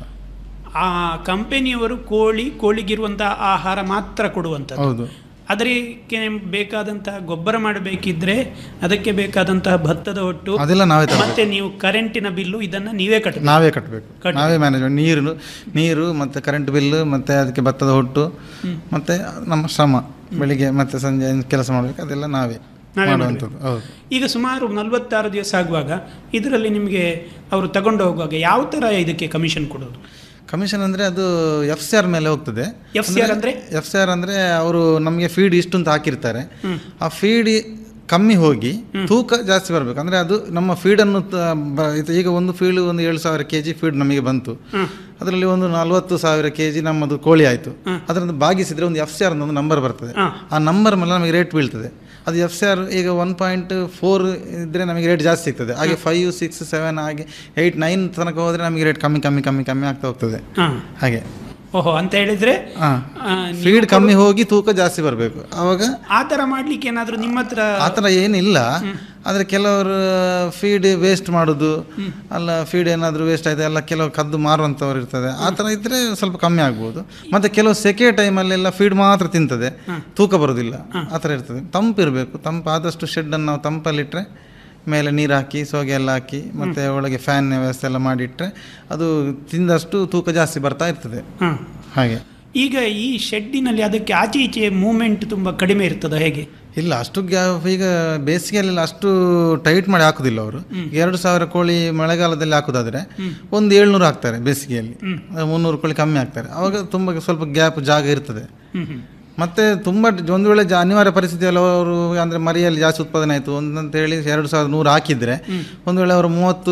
ಆ ಕಂಪನಿಯವರು ಕೋಳಿ ಕೋಳಿಗಿರುವಂತಹ ಆಹಾರ ಮಾತ್ರ ಕೊಡುವಂಥದ್ದು ಹೌದು ಅದಕ್ಕೆ ಬೇಕಾದಂತಹ ಗೊಬ್ಬರ ಮಾಡಬೇಕಿದ್ರೆ ಅದಕ್ಕೆ ಬೇಕಾದಂತಹ ಭತ್ತದ ಒಟ್ಟು ಅದೆಲ್ಲ ನಾವೇ ತರಬೇಕು. ಮತ್ತೆ ನೀವು ಕರೆಂಟಿನ ಬಿಲ್ಲು ಇದನ್ನ ನೀವೇ ಕಟ್ಟಬೇಕು ನಾವೇ ಕಟ್ಟಬೇಕು ಕಟ್ಟಿ- ನಾವೇ ಮ್ಯಾನೇಜ್ ಮಾಡಿ ನೀರು ನೀರು ಮತ್ತು ಕರೆಂಟ್ ಬಿಲ್ಲು ಮತ್ತು ಅದಕ್ಕೆ ಭತ್ತದ ಹೊಟ್ಟು ಮತ್ತು ನಮ್ಮ ಶ್ರಮ ಬೆಳಿಗ್ಗೆ ಮತ್ತು ಸಂಜೆ ಕೆಲಸ ಮಾಡಬೇಕು ಅದೆಲ್ಲ ನಾವೇ ನಾವೇ ಮಾಡುವಂಥದ್ದು ಹೌದು ಈಗ ಸುಮಾರು ನಲವತ್ತಾರು ದಿವಸ ಆಗುವಾಗ ಇದರಲ್ಲಿ ನಿಮಗೆ ಅವರು ತಗೊಂಡು ಹೋಗುವಾಗ ಯಾವ ತರ ಇದಕ್ಕೆ ಕಮಿಷನ್ ಕೊಡೋದು ಕಮಿಷನ್ ಅಂದರೆ ಅದು ಎಫ್ ಸಿ ಆರ್ ಮೇಲೆ ಹೋಗ್ತದೆ FCR ಅಂದ್ರೆ? ಎಫ್ ಸಿ ಆರ್ ಅಂದರೆ ಅವರು ನಮಗೆ ಫೀಡ್ ಇಷ್ಟು ಅಂತ ಹಾಕಿರ್ತಾರೆ ಆ ಫೀಡ್ ಕಮ್ಮಿ ಹೋಗಿ ತೂಕ ಜಾಸ್ತಿ ಬರಬೇಕು ಅಂದರೆ ಅದು ನಮ್ಮ ಫೀಡನ್ನು ತ- ಬ- ಇದು ಈಗ ಒಂದು ಫೀಡ್ ಒಂದು ಏಳು ಸಾವಿರ ಕೆ ಜಿ ಫೀಡ್ ನಮಗೆ ಬಂತು ಅದರಲ್ಲಿ ಒಂದು ನಲ್ವತ್ತು ಸಾವಿರ ಕೆ ಜಿ ನಮ್ಮದು ಕೋಳಿ ಆಯಿತು ಅದರಿಂದ ಭಾಗಿಸಿದರೆ ಒಂದು ಎಫ್ ಸಿ ಆರ್ ಒಂದು ನಂಬರ್ ಬರ್ತದೆ ಆ ನಂಬರ್ ಮೇಲೆ ನಮಗೆ ರೇಟ್ ಬೀಳ್ತದೆ ಅದು ಎಫ್ ಸಿ ಆರ್ ಈಗ ಒನ್ ಪಾಯಿಂಟ್ ಫೋರ್ ಇದ್ದರೆ ನಮಗೆ ರೇಟ್ ಜಾಸ್ತಿ ಸಿಗ್ತದೆ ಹಾಗೆ ಫೈವ್ ಸಿಕ್ಸ್ ಸೆವೆನ್ ಹಾಗೆ ಏಯ್ಟ್ ನೈನ್ ತನಕ ಹೋದರೆ ನಮಗೆ ರೇಟ್ ಕಮ್ಮಿ ಕಮ್ಮಿ ಕಮ್ಮಿ ಕಮ್ಮಿ ಆಗ್ತಾ ಹೋಗ್ತದೆ ಹಾ. ಹಾಗೆ ಓಹೋ ಅಂತ ಹೇಳಿದ್ರೆ ಹಾ. ಆ, ನೀವು ಫೀಡ್ ಕಮ್ಮಿ ಹೋಗಿ ತೂಕ ಜಾಸ್ತಿ ಬರಬೇಕು ಆವಾಗ ಆ ತರ ಮಾಡ್ಲಿಕ್ಕೆ ಏನಾದ್ರೂ ನಿಮ್ಮ ಹತ್ರ ಆ ಥರ ಏನಿಲ್ಲ ಆದರೆ ಕೆಲವರು ಫೀಡ್ ವೇಸ್ಟ್ ಮಾಡೋದು ಅಲ್ಲ ಫೀಡ್ ಏನಾದರೂ ವೇಸ್ಟ್ ಆಯಿತು ಎಲ್ಲ ಕೆಲವು ಕದ್ದು ಮಾರುವಂಥವ್ರು ಇರ್ತದೆ ಆ ಥರ ಇದ್ದರೆ ಸ್ವಲ್ಪ ಕಮ್ಮಿ ಆಗ್ಬೋದು ಮತ್ತು ಕೆಲವು ಸೆಕೆ ಟೈಮಲ್ಲೆಲ್ಲ ಫೀಡ್ ಮಾತ್ರ ತಿಂತದೆ ತೂಕ ಬರೋದಿಲ್ಲ ಆ ಥರ ಇರ್ತದೆ ತಂಪು ಇರಬೇಕು ತಂಪು ಆದಷ್ಟು ಶೆಡ್ಡನ್ನು ನಾವು ತಂಪಲ್ಲಿಟ್ಟರೆ ಮೇಲೆ ನೀರು ಹಾಕಿ ಸೋಗೆ ಎಲ್ಲ ಹಾಕಿ ಮತ್ತು ಒಳಗೆ ಫ್ಯಾನ್ ವ್ಯವಸ್ಥೆ ಎಲ್ಲ ಮಾಡಿಟ್ರೆ ಅದು ತಿಂದಷ್ಟು ತೂಕ ಜಾಸ್ತಿ ಬರ್ತಾ ಇರ್ತದೆ ಹಾ. ಹಾಗೆ ಈಗ ಈ ಶೆಡ್ಡಿನಲ್ಲಿ ಅದಕ್ಕೆ ಆಚೆ ಈಚೆ ಮೂವ್ಮೆಂಟ್ ತುಂಬಾ ಕಡಿಮೆ ಇರ್ತದ ಹೇಗೆ ಇಲ್ಲ ಅಷ್ಟು ಗ್ಯಾಪ್ ಈಗ ಬೇಸಿಗೆಯಲ್ಲೆಲ್ಲ ಅಷ್ಟು ಟೈಟ್ ಮಾಡಿ ಹಾಕುದಿಲ್ಲ ಅವರು ಎರಡು ಸಾವಿರ ಕೋಳಿ ಮಳೆಗಾಲದಲ್ಲಿ ಹಾಕುದಾದ್ರೆ ಒಂದು ಏಳ್ನೂರು ಹಾಕ್ತಾರೆ ಬೇಸಿಗೆಯಲ್ಲಿ ಮುನ್ನೂರು ಕೋಳಿ ಕಮ್ಮಿ ಹಾಕ್ತಾರೆ ಅವಾಗ ತುಂಬ ಸ್ವಲ್ಪ ಗ್ಯಾಪ್ ಜಾಗ ಇರ್ತದೆ ಮತ್ತೆ ತುಂಬ ಒಂದು ವೇಳೆ ಜಾ- ಅನಿವಾರ್ಯ ಪರಿಸ್ಥಿತಿಯಲ್ಲಿ ಅವರು ಅಂದರೆ ಮರಿಯಲ್ಲಿ ಜಾಸ್ತಿ ಉತ್ಪಾದನೆ ಆಯಿತು ಒಂದಂತ ಹೇಳಿ ಎರಡು ಸಾವಿರದ ನೂರು ಹಾಕಿದ್ರೆ ಒಂದು ವೇಳೆ ಅವರು ಮೂವತ್ತು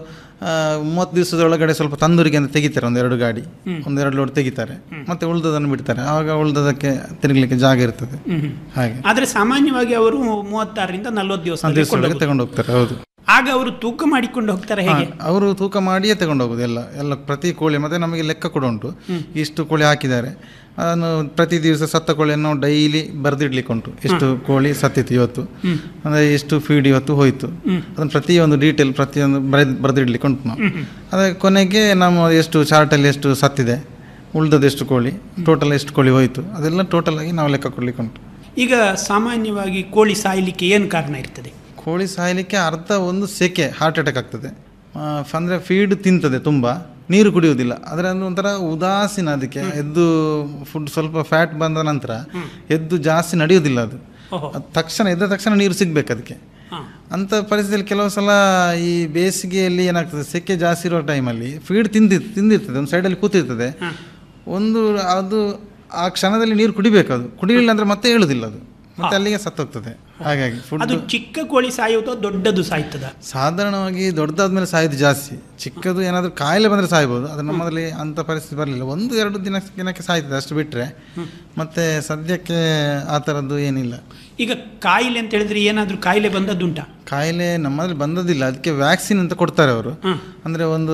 ಆ, ಮೂವತ್ತು ದಿವಸದೊಳಗಡೆ ಸ್ವಲ್ಪ ತಂದೂರಿಗೆ ಅಂತ ತೆಗಿತಾರೆ ಒಂದು ಎರಡು ಗಾಡಿ ಒಂದೆರಡು ಲೋಡ್ ತೆಗಿತಾರೆ ಮತ್ತೆ ಉಳ್ದದನ್ನು ಬಿಡ್ತಾರೆ ಆವಾಗ ಉಳ್ದದಕ್ಕೆ ತಿರುಗಲಿಕ್ಕೆ ಜಾಗ ಇರ್ತದೆ ಹಾಗೆ ಆದ್ರೆ ಸಾಮಾನ್ಯವಾಗಿ ಅವರು ಮೂವತ್ತಾರರಿಂದ ನಲ್ವತ್ತು ದಿವಸ ದಿವಸದೊಳಗೆ ತಗೊಂಡು ಹೋಗ್ತಾರೆ ಹೌದು ಆಗ ಅವರು ತೂಕ ಮಾಡಿಕೊಂಡು ಹೋಗ್ತಾರೆ ಹೇಗೆ ಅವರು ತೂಕ ಮಾಡಿಯೇ ತಗೊಂಡು ಹೋಗುದು ಎಲ್ಲ ಎಲ್ಲ ಪ್ರತಿ ಕೋಳಿ ಮತ್ತೆ ನಮಗೆ ಲೆಕ್ಕ ಕೂಡ ಉಂಟು ಇಷ್ಟು ಕೋಳಿ ಹಾಕಿದ್ದಾರೆ ಅದನ್ನು ಪ್ರತಿ ದಿವಸ ಸತ್ತ ಕೋಳಿಯನ್ನು ಡೈಲಿ ಬರೆದಿಡ್ಲಿಕ್ಕೆ ಉಂಟು ಎಷ್ಟು ಕೋಳಿ ಸತ್ತಿತ್ತು ಇವತ್ತು ಅಂದರೆ ಎಷ್ಟು ಫೀಡ್ ಇವತ್ತು ಹೋಯಿತು ಅದನ್ನು ಪ್ರತಿಯೊಂದು ಡೀಟೇಲ್ ಪ್ರತಿಯೊಂದು ಬರೆದು ಬರೆದಿಡ್ಲಿಕ್ಕೆ ಉಂಟು ನಾವು ಅದೇ ಕೊನೆಗೆ ನಮ್ಮ ಎಷ್ಟು ಚಾರ್ಟಲ್ಲಿ ಎಷ್ಟು ಸತ್ತಿದೆ ಉಳ್ದದ್ದು ಎಷ್ಟು ಕೋಳಿ ಟೋಟಲ್ ಎಷ್ಟು ಕೋಳಿ ಹೋಯಿತು ಅದೆಲ್ಲ ಟೋಟಲ್ ಆಗಿ ನಾವು ಲೆಕ್ಕ ಕೊಡ್ಲಿಕ್ಕೆ ಉಂಟು ಈಗ ಸಾಮಾನ್ಯವಾಗಿ ಕೋಳಿ ಸಾಯ್ಲಿಕ್ಕೆ ಏನು ಕಾರಣ ಇರ್ತದೆ ಕೋಳಿ ಸಾಯಲಿಕ್ಕೆ ಅರ್ಧ ಒಂದು ಸೆಕೆ ಹಾರ್ಟ್ ಅಟ್ಯಾಕ್ ಆಗ್ತದೆ ಅಂದರೆ ಫೀಡ್ ತಿಂತದೆ ತುಂಬ ನೀರು ಕುಡಿಯುವುದಿಲ್ಲ ಅದರ ಒಂದು ಒಂಥರ ಉದಾಸೀನ ಅದಕ್ಕೆ ಎದ್ದು ಫುಡ್ ಸ್ವಲ್ಪ ಫ್ಯಾಟ್ ಬಂದ ನಂತರ ಎದ್ದು ಜಾಸ್ತಿ ನಡೆಯುವುದಿಲ್ಲ ಅದು ಅದು ತಕ್ಷಣ ಎದ್ದ ತಕ್ಷಣ ನೀರು ಸಿಗ್ಬೇಕು ಅದಕ್ಕೆ ಅಂಥ ಪರಿಸ್ಥಿತಿಯಲ್ಲಿ ಕೆಲವು ಸಲ ಈ ಬೇಸಿಗೆಯಲ್ಲಿ ಏನಾಗ್ತದೆ ಸೆಕೆ ಜಾಸ್ತಿ ಇರೋ ಟೈಮಲ್ಲಿ ಫೀಡ್ ತಿಂದಿ ತಿಂದಿರ್ತದೆ ಒಂದು ಸೈಡಲ್ಲಿ ಕೂತಿರ್ತದೆ ಒಂದು ಅದು ಆ ಕ್ಷಣದಲ್ಲಿ ನೀರು ಕುಡಿಬೇಕು ಅದು ಕುಡಿಲಿಲ್ಲ ಅಂದರೆ ಮತ್ತೆ ಹೇಳುದಿಲ್ಲ ಅದು ಮತ್ತೆ ಅಲ್ಲಿಗೆ ಸತ್ತೋಗ್ತದೆ ಹಾಗಾಗಿ ಫುಡ್ ಅದು ಚಿಕ್ಕ ಕೋಳಿ ಸಾಯುವುದೋ ದೊಡ್ಡದು ಸಾಯ್ತದ ಸಾಧಾರಣವಾಗಿ ದೊಡ್ಡದಾದ್ಮೇಲೆ ಸಾಯೋದು ಜಾಸ್ತಿ ಚಿಕ್ಕದು ಏನಾದರೂ ಕಾಯಿಲೆ ಬಂದರೆ ಸಾಯ್ಬೋದು ಅದು ನಮ್ಮಲ್ಲಿ ಅಂಥ ಪರಿಸ್ಥಿತಿ ಬರಲಿಲ್ಲ ಒಂದು ಎರಡು ದಿನ ದಿನಕ್ಕೆ ಸಾಯ್ತದೆ ಅಷ್ಟು ಬಿಟ್ಟರೆ ಮತ್ತೆ ಸದ್ಯಕ್ಕೆ ಆ ಥರದ್ದು ಏನಿಲ್ಲ ಈಗ ಕಾಯಿಲೆ ಅಂತ ಹೇಳಿದ್ರೆ ಏನಾದ್ರೂ ಕಾಯಿಲೆ ಬಂದದ್ದುಂಟಾ ಕಾಯಿಲೆ ನಮ್ಮಲ್ಲಿ ಬಂದದಿಲ್ಲ ಅದಕ್ಕೆ ವ್ಯಾಕ್ಸಿನ್ ಅಂತ ಕೊಡ್ತಾರೆ ಅವರು ಅಂದರೆ ಒಂದು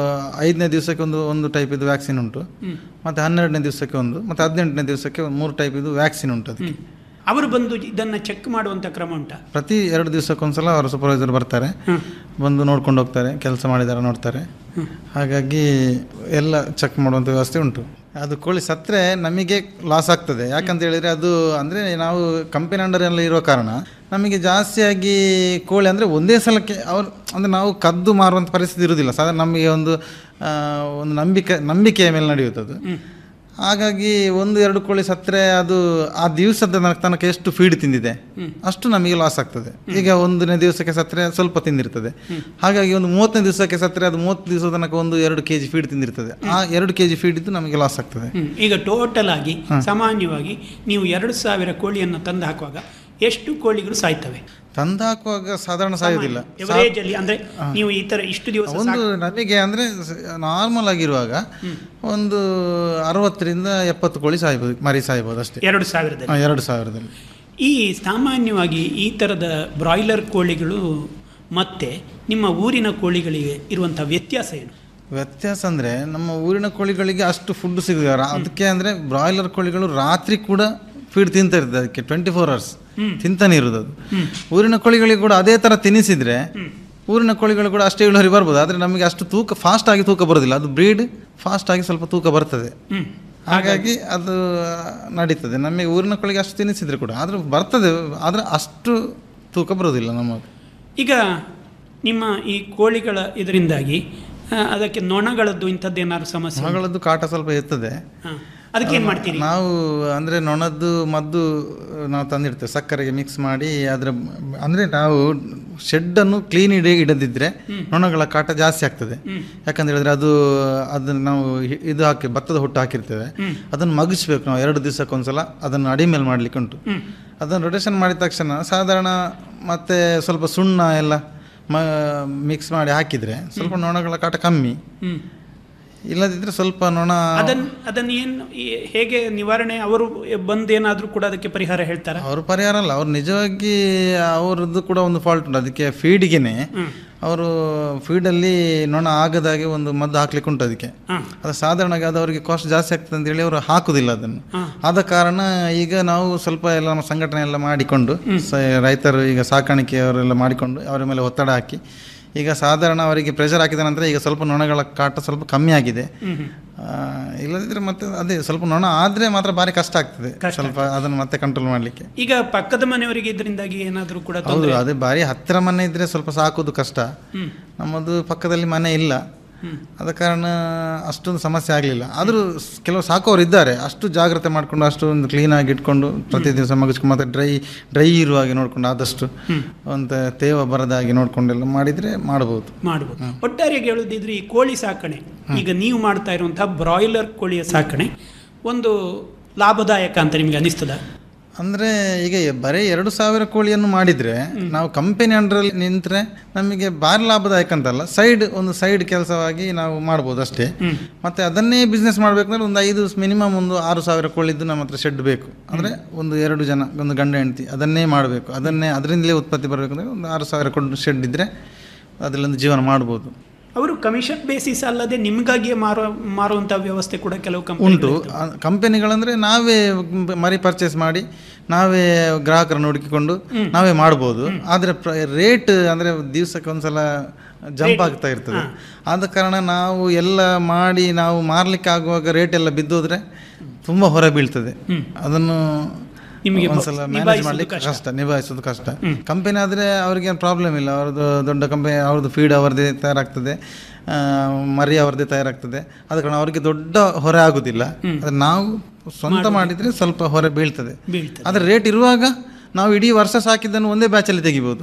ಐದನೇ ದಿವಸಕ್ಕೆ ಒಂದು ಒಂದು ಟೈಪ್ ಇದು ವ್ಯಾಕ್ಸಿನ್ ಉಂಟು ಮತ್ತು ಹನ್ನೆರಡನೇ ದಿವಸಕ್ಕೆ ಒಂದು ಮತ್ತು ಹದಿನೆಂಟನೇ ದಿವಸಕ್ಕೆ ಒಂದು ಮೂರು ಟೈಪ್ ಇದು ವ್ಯಾಕ್ಸಿನ್ ಉಂಟು ಅದಕ್ಕೆ ಅವರು ಬಂದು ಇದನ್ನ ಚೆಕ್ ಮಾಡುವಂತ ಕ್ರಮ ಉಂಟಾ ಪ್ರತಿ ಎರಡು ದಿವಸಕ್ಕೊಂದ್ಸಲ ಅವರ ಸೂಪರ್ವೈಸರ್ ಬರ್ತಾರೆ ಬಂದು ನೋಡ್ಕೊಂಡು ಹೋಗ್ತಾರೆ ಕೆಲಸ ಮಾಡಿದಾರೆ ನೋಡ್ತಾರೆ ಹಾಗಾಗಿ ಎಲ್ಲ ಚೆಕ್ ಮಾಡುವಂಥ ವ್ಯವಸ್ಥೆ ಉಂಟು ಅದು ಕೋಳಿ ಸತ್ತರೆ ನಮಗೆ ಲಾಸ್ ಆಗ್ತದೆ ಯಾಕಂತ ಹೇಳಿದರೆ ಅದು ಅಂದರೆ ನಾವು ಕಂಪನಿ ಅಂಡರಲ್ಲಿ ಇರೋ ಕಾರಣ ನಮಗೆ ಜಾಸ್ತಿಯಾಗಿ ಕೋಳಿ ಅಂದರೆ ಒಂದೇ ಸಲಕ್ಕೆ ಅವ್ರು ಅಂದರೆ ನಾವು ಕದ್ದು ಮಾರುವಂಥ ಪರಿಸ್ಥಿತಿ ಇರುವುದಿಲ್ಲ ಸಾಧಾರಣ ನಮಗೆ ಒಂದು ಆ, ಒಂದು ನಂಬಿಕೆ ನಂಬಿಕೆಯ ಮೇಲೆ ನಡೆಯುತ್ತದೆ ಹಾಗಾಗಿ ಒಂದು ಎರಡು ಕೋಳಿ ಸತ್ತರೆ ಅದು ಆ ದಿವಸದ ತನಕ- ತನಕ ಎಷ್ಟು ಫೀಡ್ ತಿಂದಿದೆ ಅಷ್ಟು ನಮಗೆ ಲಾಸ್ ಆಗ್ತದೆ ಈಗ ಒಂದನೇ ದಿವಸಕ್ಕೆ ಸತ್ತರೆ ಸ್ವಲ್ಪ ತಿಂದಿರ್ತದೆ ಹಾಗಾಗಿ ಒಂದು ಮೂವತ್ತನೇ ದಿವಸಕ್ಕೆ ಸತ್ತರೆ ಅದು ಮೂವತ್ತು ದಿವಸದ ತನಕ ಒಂದು ಎರಡು ಕೆ ಜಿ ಫೀಡ್ ತಿಂದಿರ್ತದೆ ಆ ಎರಡು ಕೆ ಜಿ ಫೀಡ್ ಇದ್ದು ನಮಗೆ ಲಾಸ್ ಆಗ್ತದೆ ಹ್ಮ್. ಈಗ ಟೋಟಲ್ ಆಗಿ ಸಾಮಾನ್ಯವಾಗಿ ನೀವು ಎರಡು ಸಾವಿರ ಕೋಳಿಯನ್ನು ತಂದು ಹಾಕುವಾಗ ಎಷ್ಟು ಕೋಳಿಗಳು ಸಾಯ್ತವೆ ತಂದು ಹಾಕುವಾಗ ಸಾಧಾರಣ ಸಾಯೋದಿಲ್ಲ ಎವರೇಜ್ ಅಲ್ಲಿ ಅಂದ್ರೆ ನೀವು ಈ ತರ ಇಷ್ಟು ದಿವಸ ಒಂದು ನಮಗೆ ಅಂದರೆ ನಾರ್ಮಲ್ ಆಗಿರುವಾಗ ಒಂದು ಅರವತ್ತರಿಂದ ಎಪ್ಪತ್ತು ಕೋಳಿ ಸಾಯ್ಬೋದು ಮರಿ ಸಾಯ್ಬೋದು ಅಷ್ಟೇ ಎರಡು ಸಾವಿರದಲ್ಲಿ ಹಾ, ಎರಡು ಸಾವಿರದಲ್ಲಿ ಈ ಸಾಮಾನ್ಯವಾಗಿ ಈ ಥರದ ಬ್ರಾಯ್ಲರ್ ಕೋಳಿಗಳು ಮತ್ತೆ ನಿಮ್ಮ ಊರಿನ ಕೋಳಿಗಳಿಗೆ ಇರುವಂಥ ವ್ಯತ್ಯಾಸ ಏನು ವ್ಯತ್ಯಾಸ ಅಂದರೆ ನಮ್ಮ ಊರಿನ ಕೋಳಿಗಳಿಗೆ ಅಷ್ಟು ಫುಡ್ ಸಿಗುದಿಲ್ಲ ರಾ- ಅದಕ್ಕೆ ಅಂದರೆ ಬ್ರಾಯ್ಲರ್ ಕೋಳಿಗಳು ರಾತ್ರಿ ಕೂಡ ಫೀಡ್ ತಿಂತಾ ಇರ್ತದೆ ಅದಕ್ಕೆ ಟ್ವೆಂಟಿ ಫೋರ್ ಅವರ್ಸ್ ತಿಂತಾನೆ ಇರೋದು ಅದು ಊರಿನ ಕೋಳಿಗಳಿಗೆ ಕೂಡ ಅದೇ ಥರ ತಿನ್ನಿಸಿದ್ರೆ ಊರಿನ ಕೋಳಿಗಳು ಕೂಡ ಅಷ್ಟೇ ಇಳುವರಿ ಬರ್ಬೋದು ಆದರೆ ನಮಗೆ ಅಷ್ಟು ತೂಕ ಫಾಸ್ಟ್ ಆಗಿ ತೂಕ ಬರೋದಿಲ್ಲ ಅದು ಬ್ರೀಡ್ ಫಾಸ್ಟ್ ಆಗಿ ಸ್ವಲ್ಪ ತೂಕ ಬರ್ತದೆ ಹಾಗಾಗಿ ಅದು ನಡೀತದೆ ನಮಗೆ ಊರಿನ ಕೋಳಿಗೆ ಅಷ್ಟು ತಿನ್ನಿಸಿದ್ರೆ ಕೂಡ ಆದ್ರೆ ಬರ್ತದೆ ಆದರೆ ಅಷ್ಟು ತೂಕ ಬರೋದಿಲ್ಲ ನಮ್ಮದು ಈಗ ನಿಮ್ಮ ಈ ಕೋಳಿಗಳ ಇದರಿಂದಾಗಿ ಆ, ಅದಕ್ಕೆ ನೊಣಗಳದ್ದು ಇಂಥದ್ದು ಏನಾದ್ರು ಸಮಸ್ಯೆ ಉಂಟಾ? ಮಗಳದ್ದು ಕಾಟ ಸ್ವಲ್ಪ ಇರ್ತದೆ ಹಾ. ಅದಕ್ಕೆ ಏನ್ ಮಾಡ್ತೀರಿ ನಾವು ಅಂದರೆ ನೊಣದ್ದು ಮದ್ದು ನಾವು ತಂದಿಡ್ತೇವೆ ಸಕ್ಕರೆಗೆ ಮಿಕ್ಸ್ ಮಾಡಿ ಅದರ ಅಂದರೆ ನಾವು ಶೆಡ್ಡನ್ನು ಕ್ಲೀನ್ ಇಡ ಇಡದಿದ್ದರೆ ನೊಣಗಳ ಕಾಟ ಜಾಸ್ತಿ ಆಗ್ತದೆ ಯಾಕಂತ ಹೇಳಿದ್ರೆ ಅದು ಅದನ್ನು ನಾವು ಹಿ- ಇದು ಹಾಕಿ ಭತ್ತದ ಹುಟ್ಟು ಹಾಕಿರ್ತೇವೆ ಅದನ್ನು ಮಗಿಸ್ಬೇಕು ನಾವು ಎರಡು ದಿವಸಕ್ಕೊಂದ್ಸಲ ಅದನ್ನು ಅಡಿ ಮೇಲೆ ಮಾಡಲಿಕ್ಕೆ ಉಂಟು ಅದನ್ನು ರೊಟೇಷನ್ ಮಾಡಿದ ತಕ್ಷಣ ಸಾಧಾರಣ ಮತ್ತೆ ಸ್ವಲ್ಪ ಸುಣ್ಣ ಎಲ್ಲ ಮ ಮಿಕ್ಸ್ ಮಾಡಿ ಹಾಕಿದರೆ ಸ್ವಲ್ಪ ನೊಣಗಳ ಕಾಟ ಕಮ್ಮಿ ಹ್ಮ್. ಇಲ್ಲದಿದ್ದರೆ ಸ್ವಲ್ಪ ನೊಣ ಅದನ್ನ ಅದನ್ನ ಏನ್ ಈ- ಹೇಗೆ ನಿವಾರಣೆ ಅವರು ಬಂದು ಏನಾದ್ರೂ ಕೂಡ ಅದಕ್ಕೆ ಪರಿಹಾರ ಹೇಳ್ತಾರ ಅವ್ರ ಪರಿಹಾರ ಅಲ್ಲ ಅವ್ರು ನಿಜವಾಗಿ ಅವ್ರದ್ದು ಕೂಡ ಒಂದು ಫಾಲ್ಟ್ ಉಂಟು ಅದಕ್ಕೆ ಫೀಡಿಗೆನೆ ಅವರು ಫೀಡಲ್ಲಿ ನೊಣ ಆಗದಾಗೆ ಒಂದು ಮದ್ದು ಹಾಕ್ಲಿಕ್ಕೆ ಉಂಟು ಅದಕ್ಕೆ ಅದು ಸಾಧಾರಣವಾಗಿ ಅದು ಅವರಿಗೆ ಕಾಸ್ಟ್ ಜಾಸ್ತಿ ಆಗ್ತದೆ ಅಂತ ಹೇಳಿ ಅವರು ಹಾಕುದಿಲ್ಲ ಅದನ್ನು ಆದ ಕಾರಣ ಈಗ ನಾವು ಸ್ವಲ್ಪ ಎಲ್ಲ ನಮ್ಮ ಸಂಘಟನೆ ಎಲ್ಲ ಮಾಡಿಕೊಂಡು ಸ- ರೈತರು ಈಗ ಸಾಕಾಣಿಕೆಯವರೆಲ್ಲ ಮಾಡಿಕೊಂಡು ಅವರ ಮೇಲೆ ಒತ್ತಡ ಹಾಕಿ ಈಗ ಸಾಧಾರಣ ಅವರಿಗೆ ಪ್ರೆಷರ್ ಹಾಕಿದ ನಂತರ ಈಗ ಸ್ವಲ್ಪ ನೊಣಗಳ ಕಾಟ ಸ್ವಲ್ಪ ಕಮ್ಮಿ ಆಗಿದೆ ಆ, ಇಲ್ಲದಿದ್ರೆ ಮತ್ತೆ ಅದೇ ಸ್ವಲ್ಪ ನೊಣ ಆದ್ರೆ ಮಾತ್ರ ಭಾರಿ ಕಷ್ಟ ಆಗ್ತದೆ ಸ್ವಲ್ಪ ಅದನ್ನು ಮತ್ತೆ ಕಂಟ್ರೋಲ್ ಮಾಡಲಿಕ್ಕೆ ಈಗ ಪಕ್ಕದ ಮನೆಯವರಿಗೆ ಇದರಿಂದಾಗಿ ಏನಾದ್ರೂ ಕೂಡ ಹೌದು ತೊಂದರೆ ಅದೇ ಬಾರಿ ಹತ್ತಿರ ಮನೆ ಇದ್ರೆ ಸ್ವಲ್ಪ ಸಾಕೋದು ಕಷ್ಟ ನಮ್ಮದು ಪಕ್ಕದಲ್ಲಿ ಮನೆ ಇಲ್ಲ ಆದ ಕಾರಣ ಅಷ್ಟೊಂದು ಸಮಸ್ಯೆ ಆಗಲಿಲ್ಲ ಆದರೂ ಸ್- ಕೆಲವು ಸಾಕೋರು ಇದ್ದಾರೆ ಅಷ್ಟು ಜಾಗ್ರತೆ ಮಾಡಿಕೊಂಡು ಅಷ್ಟು ಒಂದು ಕ್ಲೀನಾಗಿ ಇಟ್ಕೊಂಡು ಪ್ರತಿ ದಿವಸ ಮಗಿಸ್ಕೊಂಡು ಮತ್ತೆ ಡ್ರೈ ಡ್ರೈ ಇರುವ ಹಾಗೆ ನೋಡ್ಕೊಂಡು ಆದಷ್ಟು ಒಂದು ತೇವ ಬರದ ಹಾಗೆ ನೋಡ್ಕೊಂಡೆಲ್ಲ ಮಾಡಿದರೆ ಮಾಡ್ಬೋದು ಮಾಡಬಹುದು ಒಟ್ಟಾರೆಯಾಗಿ ಹೇಳುದಿದ್ರೆ ಈ ಕೋಳಿ ಸಾಕಣೆ ಈಗ ನೀವು ಮಾಡ್ತಾ ಇರುವಂತಹ ಬ್ರಾಯ್ಲರ್ ಕೋಳಿಯ ಸಾಕಣೆ ಒಂದು ಲಾಭದಾಯಕ ಅಂತ ನಿಮ್ಗೆ ಅನಿಸ್ತದ ಅಂದರೆ ಈಗ ಬರೀ ಎರಡು ಸಾವಿರ ಕೋಳಿಯನ್ನು ಮಾಡಿದರೆ ನಾವು ಕಂಪನಿ ಅಂಡರಲ್ಲಿ ನಿಂತರೆ ನಮಗೆ ಭಾರಿ ಲಾಭದಾಯಕ ಅಂತಲ್ಲ ಸೈಡ್ ಒಂದು ಸೈಡ್ ಕೆಲಸವಾಗಿ ನಾವು ಮಾಡ್ಬೋದು ಅಷ್ಟೇ ಮತ್ತು ಅದನ್ನೇ ಬಿಸ್ನೆಸ್ ಮಾಡಬೇಕಂದ್ರೆ ಒಂದು ಐದು ಮಿನಿಮಮ್ ಒಂದು ಆರು ಸಾವಿರ ಕೋಳಿದ್ದು ನಮ್ಮ ಹತ್ರ ಶೆಡ್ ಬೇಕು ಅಂದರೆ ಒಂದು ಎರಡು ಜನ ಒಂದು ಗಂಡ ಹೆಂಡತಿ ಅದನ್ನೇ ಮಾಡಬೇಕು ಅದನ್ನೇ ಅದರಿಂದಲೇ ಉತ್ಪತ್ತಿ ಬರಬೇಕಂದ್ರೆ ಒಂದು ಆರು ಸಾವಿರ ಕೋಳಿ ಶೆಡ್ ಇದ್ದರೆ ಅದರಲ್ಲೊಂದು ಜೀವನ ಮಾಡ್ಬೋದು ಅವರು ಕಮಿಷನ್ ಬೇಸಿಸ್ ಅಲ್ಲದೆ ನಿಮಗಾಗಿಯೇ ಮಾರೋ ಮಾರುವಂತ ವ್ಯವಸ್ಥೆ ಕೂಡ ಕೆಲವು ಉಂಟು ಕಂಪನಿ ಕಂಪನಿಗಳಂದ್ರೆ ನಾವೇ ಮರಿ ಪರ್ಚೇಸ್ ಮಾಡಿ ನಾವೇ ಗ್ರಾಹಕರನ್ನು ಹುಡುಕಿಕೊಂಡು ನಾವೇ ಮಾಡ್ಬೋದು ಆದರೆ ರೇಟ್ ಅಂದರೆ ದಿವಸಕ್ಕೆ ಒಂದ್ಸಲ ಜಂಪ್ ಆಗ್ತಾ ಇರ್ತದೆ ಆದ ಕಾರಣ ನಾವು ಎಲ್ಲ ಮಾಡಿ ನಾವು ಮಾರ್ಲಿಕ್ಕೆ ಆಗುವಾಗ ರೇಟ್ ಎಲ್ಲ ಬಿದ್ದೋದ್ರೆ ತುಂಬ ಹೊರ ಬೀಳ್ತದೆ ಅದನ್ನು ನಿಮಗೆ ಒಂದ್ಸಲ ಮ್ಯಾನೇಜ್ ನಿಭಾಯಿಸೋದು ಮಾಡ್ಲಿಕ್ಕೆ ಕಷ್ಟ. ಕಷ್ಟ ನಿಭಾಯಿಸೋದು ಕಷ್ಟ ಕಂಪನಿ ಆದರೆ ಅವ್ರಿಗೇನು ಪ್ರಾಬ್ಲಮ್ ಇಲ್ಲ ಅವ್ರದ್ದು ದೊಡ್ಡ ಕಂಪನಿ ಅವ್ರದ್ದು ಫೀಡ್ ಅವರದೇ ತಯಾರಾಗ್ತದೆ ಆ, ಮರಿ ಅವರದೇ ತಯಾರಾಗ್ತದೆ ಆದ ಕಾರಣ ಅವರಿಗೆ ದೊಡ್ಡ ಹೊರೆ ಆಗುದಿಲ್ಲ ಆದರೆ ನಾವು ಸ್ವಂತ ಮಾಡಿದರೆ ಸ್ವಲ್ಪ ಹೊರೆ ಬೀಳ್ತದೆ ಬೀಳ್ತದೆ. ಆದರೆ ರೇಟ್ ಇರುವಾಗ ನಾವು ಇಡೀ ವರ್ಷ ಸಾಕಿದ್ದನ್ನು ಒಂದೇ ಬ್ಯಾಚಲ್ಲಿ ತೆಗಿಬೋದು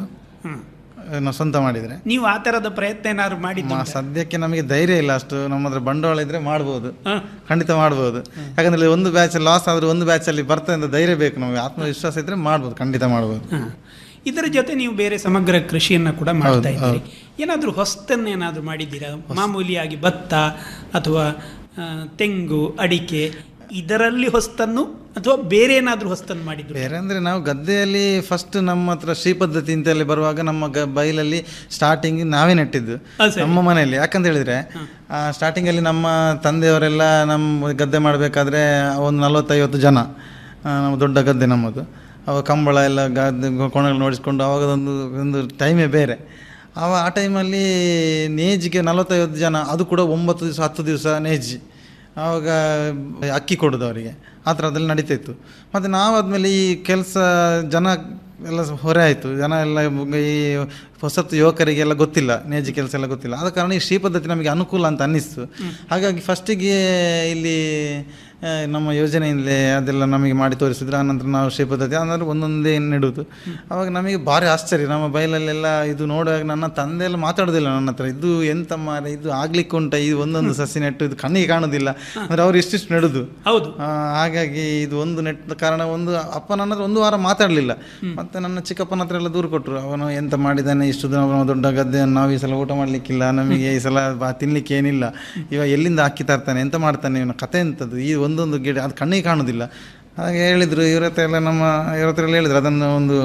ನಾವು ಸ್ವಂತ ಮಾಡಿದರೆ ನೀವು ಆ ತರದ ಪ್ರಯತ್ನ ಏನಾದ್ರು ಮಾಡಿದ್ದು ಮ- ಸದ್ಯಕ್ಕೆ ನಮಗೆ ಧೈರ್ಯ ಇಲ್ಲ ಅಷ್ಟು ನಮ್ಮ ಹತ್ರ ಬಂಡವಾಳ ಇದ್ರೆ ಮಾಡ್ಬೋದು ಖಂಡಿತ ಮಾಡ್ಬೋದು ಯಾಕಂದ್ರೆ ಒಂದು ಬ್ಯಾಚ್ ಲಾಸ್ ಆದ್ರೆ ಒಂದು ಬ್ಯಾಚ್ ಅಲ್ಲಿ ಬರ್ತದೆ ಅಂತ ಧೈರ್ಯ ಬೇಕು ನಮಗೆ ಆತ್ಮವಿಶ್ವಾಸ ಇದ್ರೆ ಮಾಡ್ಬೋದು ಖಂಡಿತ ಮಾಡ್ಬೋದು ಇದರ ಜೊತೆ ನೀವು ಬೇರೆ ಸಮಗ್ರ ಕೃಷಿಯನ್ನ ಕೂಡ ಮಾಡ್ತಾ ಇದ್ದೀರಿ ಏನಾದರೂ ಹೊಸ್ತನ್ನ ಏನಾದರೂ ಮಾಡಿದ್ದೀರಾ ಮಾಮೂಲಿಯಾಗಿ ಭತ್ತ ಅಥವಾ ಆ, ತೆಂಗು ಅಡಿಕೆ ಇದರಲ್ಲಿ ಹೊಸ್ತನ್ನು ಅಥವಾ ಬೇರೆ ಏನಾದರೂ ಹೊಸ್ತನ್ನು ಮಾಡಿದ್ರು ಬೇರೆ ಅಂದ್ರೆ ನಾವು ಗದ್ದೆಯಲ್ಲಿ ಫಸ್ಟ್ ನಮ್ಮ ಹತ್ರ ಶ್ರೀ ಪದ್ಧತಿ ಅಂತೇಳಿ ಬರುವಾಗ ನಮ್ಮ ಗ ಬೈಲಲ್ಲಿ ಸ್ಟಾರ್ಟಿಂಗ್ ನಾವೇ ನೆಟ್ಟಿದ್ದು ಅದು ಸರಿ. ನಮ್ಮ ಮನೆಯಲ್ಲಿ ಯಾಕಂತ ಹೇಳಿದ್ರೆ ಸ್ಟಾರ್ಟಿಂಗ್ ಅಲ್ಲಿ ನಮ್ಮ ತಂದೆಯವರೆಲ್ಲ ನಮ್ಮ ಗದ್ದೆ ಮಾಡಬೇಕಾದ್ರೆ ಒಂದು ನಲವತ್ತೈವತ್ತು ಜನ ಆ, ನಮ್ಮ ದೊಡ್ಡ ಗದ್ದೆ ನಮ್ಮದು ಅವ ಕಂಬಳ ಎಲ್ಲ ಗದ್ದೆ ಕೋಣಗಳು ನೋಡಿಸ್ಕೊಂಡು ಅವಾಗದೊಂದು ಒಂದು ಟೈಮೇ ಬೇರೆ ಅವ ಆ ಟೈಮಲ್ಲಿ ನೇಜಿಗೆ ನಲವತ್ತೈವತ್ತು ಜನ ಅದು ಕೂಡ ಒಂಬತ್ತು ದಿವಸ ಹತ್ತು ದಿವಸ ನೇಜಿ ಆವಾಗ ಅಕ್ಕಿ ಕೊಡೋದು ಅವರಿಗೆ ಆ ಥರದಲ್ಲಿ ನಡೀತಾ ಇತ್ತು ಮತ್ತು ನಾವಾದ್ಮೇಲೆ ಈ ಕೆಲಸ ಜನ ಎಲ್ಲ ಹೊರೆ ಆಯಿತು ಜನ ಎಲ್ಲ ಈ ಹೊಸತ್ತು ಯುವಕರಿಗೆಲ್ಲ ಗೊತ್ತಿಲ್ಲ ನೇಜಿ ಕೆಲಸ ಎಲ್ಲ ಗೊತ್ತಿಲ್ಲ ಆದ ಕಾರಣ ಈ ಶ್ರೀ ಪದ್ಧತಿ ನಮಗೆ ಅನುಕೂಲ ಅಂತ ಅನ್ನಿಸ್ತು ಹಾಗಾಗಿ ಫಸ್ಟಿಗೆ ಇಲ್ಲಿ ಆ, ನಮ್ಮ ಯೋಜನೆಯಿಂದಲೇ ಅದೆಲ್ಲ ನಮಗೆ ಮಾಡಿ ತೋರಿಸಿದ್ರು ಆನಂತರ ನಾವು ಶ್ರೀ ಪದ್ಧತಿ ಅಂದರೆ ಒಂದೊಂದೇ ನೆಡುವುದು ಅವಾಗ ನಮಗೆ ಭಾರಿ ಆಶ್ಚರ್ಯ ನಮ್ಮ ಬೈಲಲ್ಲೆಲ್ಲ ಇದು ನೋಡುವಾಗ ನನ್ನ ತಂದೆ ಎಲ್ಲ ಮಾತಾಡೋದಿಲ್ಲ ನನ್ನ ಹತ್ರ ಇದು ಎಂತ ಮಾರೆ ಇದು ಆಗ್ಲಿಕ್ಕೆ ಉಂಟ ಇದು ಒಂದೊಂದು ಸಸಿ ನೆಟ್ಟು ಇದು ಕಣ್ಣಿಗೆ ಕಾಣೋದಿಲ್ಲ ಅಂದ್ರೆ ಅವ್ರು ಇಷ್ಟಿಷ್ಟು ನೆಡುದು ಹೌದು ಆ, ಹಾಗಾಗಿ ಇದು ಒಂದು ನೆಟ್ಟ ಕಾರಣ ಒಂದು ಅಪ್ಪ ನನ್ನ ಹತ್ರ ಒಂದು ವಾರ ಮಾತಾಡಲಿಲ್ಲ ಮತ್ತೆ ನನ್ನ ಚಿಕ್ಕಪ್ಪನ ಹತ್ರ ಎಲ್ಲ ದೂರು ಕೊಟ್ಟರು ಅವನು ಎಂತ ಮಾಡಿದ್ದಾನೆ ಇಷ್ಟು ದಿನ ಅವನು ದೊಡ್ಡ ಗದ್ದೆಯನ್ನು ನಾವು ಈ ಸಲ ಊಟ ಮಾಡಲಿಕ್ಕಿಲ್ಲ ನಮಗೆ ಈ ಸಲ ಬಾ ತಿನ್ಲಿಕ್ಕೆ ಏನಿಲ್ಲ ಇವಾಗ ಎಲ್ಲಿಂದ ಅಕ್ಕಿ ತರ್ತಾನೆ ಎಂತ ಮಾಡ್ತಾನೆ ಇವನ ಕತೆ ಎಂಥದ್ದು ಈ ಒಂದೊಂದು ಗಿಡ ಅದು ಕಣ್ಣಿಗೆ ಕಾಣೋದಿಲ್ಲ ಹಾಗೆ ಹೇಳಿದರು ಇವ್ರ ಹತ್ರ ಎಲ್ಲ ನಮ್ಮ ಇವ್ರ ಹತ್ರ ಎಲ್ಲ ಹೇಳಿದ್ರು ಅದನ್ನು ಒಂದು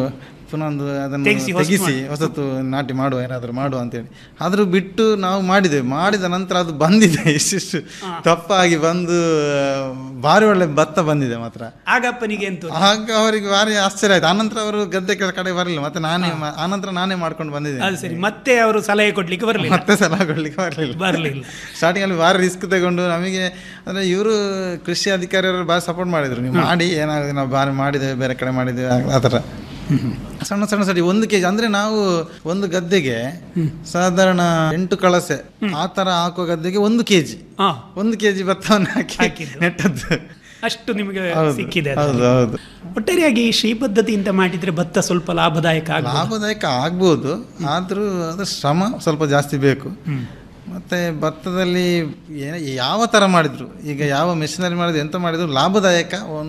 ಪುನಃ ಒಂದು ಅದನ್ನು ತೆಗ್ಸಿ ಹೊಸ್ತು ತೆಗಿಸಿ ಹೊಸತು ನಾಟಿ ಮಾಡುವ ಏನಾದರೂ ಮಾಡುವ ಅಂತೇಳಿ ಆದರೂ ಬಿಟ್ಟು ನಾವು ಮಾಡಿದೆವು ಮಾಡಿದ ನಂತರ ಅದು ಬಂದಿದೆ ಇಷ್ಟಿಷ್ಟು ತಪ್ಪಾಗಿ ಬಂದು ಭಾರಿ ಒಳ್ಳೆ ಭತ್ತ ಬಂದಿದೆ ಮಾತ್ರ ಆಗಪ್ಪನಿಗೆ ಎಂತ ಆಗ ಅವರಿಗೆ ಭಾರಿ ಆಶ್ಚರ್ಯ ಆಯ್ತು ಆನಂತರ ಅವರು ಗದ್ದೆ ಕೆಲ ಕಡೆ ಬರಲಿಲ್ಲ ಮತ್ತೆ ನಾನೇ ಮಾ- ಆನಂತರ ನಾನೇ ಮಾಡ್ಕೊಂಡು ಬಂದಿದ್ದೇನೆ ಅದು ಸರಿ ಮತ್ತೆ ಅವರು ಸಲಹೆ ಕೊಡ್ಲಿಕ್ಕೆ ಬರಲಿಲ್ಲ ಮತ್ತೆ ಸಲ ಕೊಡ್ಲಿಕ್ಕೆ ಬರಲಿಲ್ಲ ಬರಲಿಲ್ಲ ಸ್ಟಾರ್ಟಿಂಗ್ ಅಲ್ಲಿ ಭಾರಿ ರಿಸ್ಕ್ ತಗೊಂಡು ನಮಗೆ ಅಂದ್ರೆ ಇವರು ಕೃಷಿ ಅಧಿಕಾರಿಯವರು ಭಾರಿ ಸಪೋರ್ಟ್ ಮಾಡಿದ್ರು ನೀವು ಮಾಡಿ ಏನಾಗುತ್ತೆ ನಾವು ಭಾರಿ ಮಾಡಿದ್ದೇವೆ ಬೇರೆ ಕಡೆ ಮಾಡಿದ್ದೇವೆ ಆ- ಆ ಥರ ಸಣ್ಣ ಸಣ್ಣ ಸಡಿ ಒಂದು ಕೆಜಿ ಅಂದ್ರೆ ನಾವು ಒಂದು ಗದ್ದೆಗೆ ಸಾಧಾರಣ ಎಂಟು ಕಳಸೆ ಆ ತರ ಹಾಕುವ ಗದ್ದೆಗೆ ಒಂದು ಕೆಜಿ ಹಾ ಒಂದು ಕೆಜಿ ಭತ್ತವನ್ನು ಹಾಕಿ ಹಾಕಿದ್ದು. ನೆಟ್ಟದ್ದು ಅಷ್ಟು ನಿಮಗೆ ಹೌದು ಸಿಕ್ಕಿದೆ ಅದು. ಹೌದು ಹೌದು ಒಟ್ಟಾರೆಯಾಗಿ ಶ್ರೀ ಪದ್ಧತಿಯಿಂದ ಮಾಡಿದ್ರೆ ಭತ್ತ ಸ್ವಲ್ಪ ಲಾಭದಾಯಕ ಆಗ್ಬೋದು ಲಾಭದಾಯಕ ಆಗ್ಬೋದು ಆದರೂ ಅದು ಶ್ರಮ ಸ್ವಲ್ಪ ಜಾಸ್ತಿ ಬೇಕು ಮತ್ತೆ ಭತ್ತದಲ್ಲಿ ಏನ ಯಾವ ಥರ ಮಾಡಿದ್ರು ಈಗ ಯಾವ ಮೆಷಿನರಿ ಮಾಡಿದ್ರು ಎಂತ ಮಾಡಿದ್ರು ಲಾಭದಾಯಕ ಒಂದು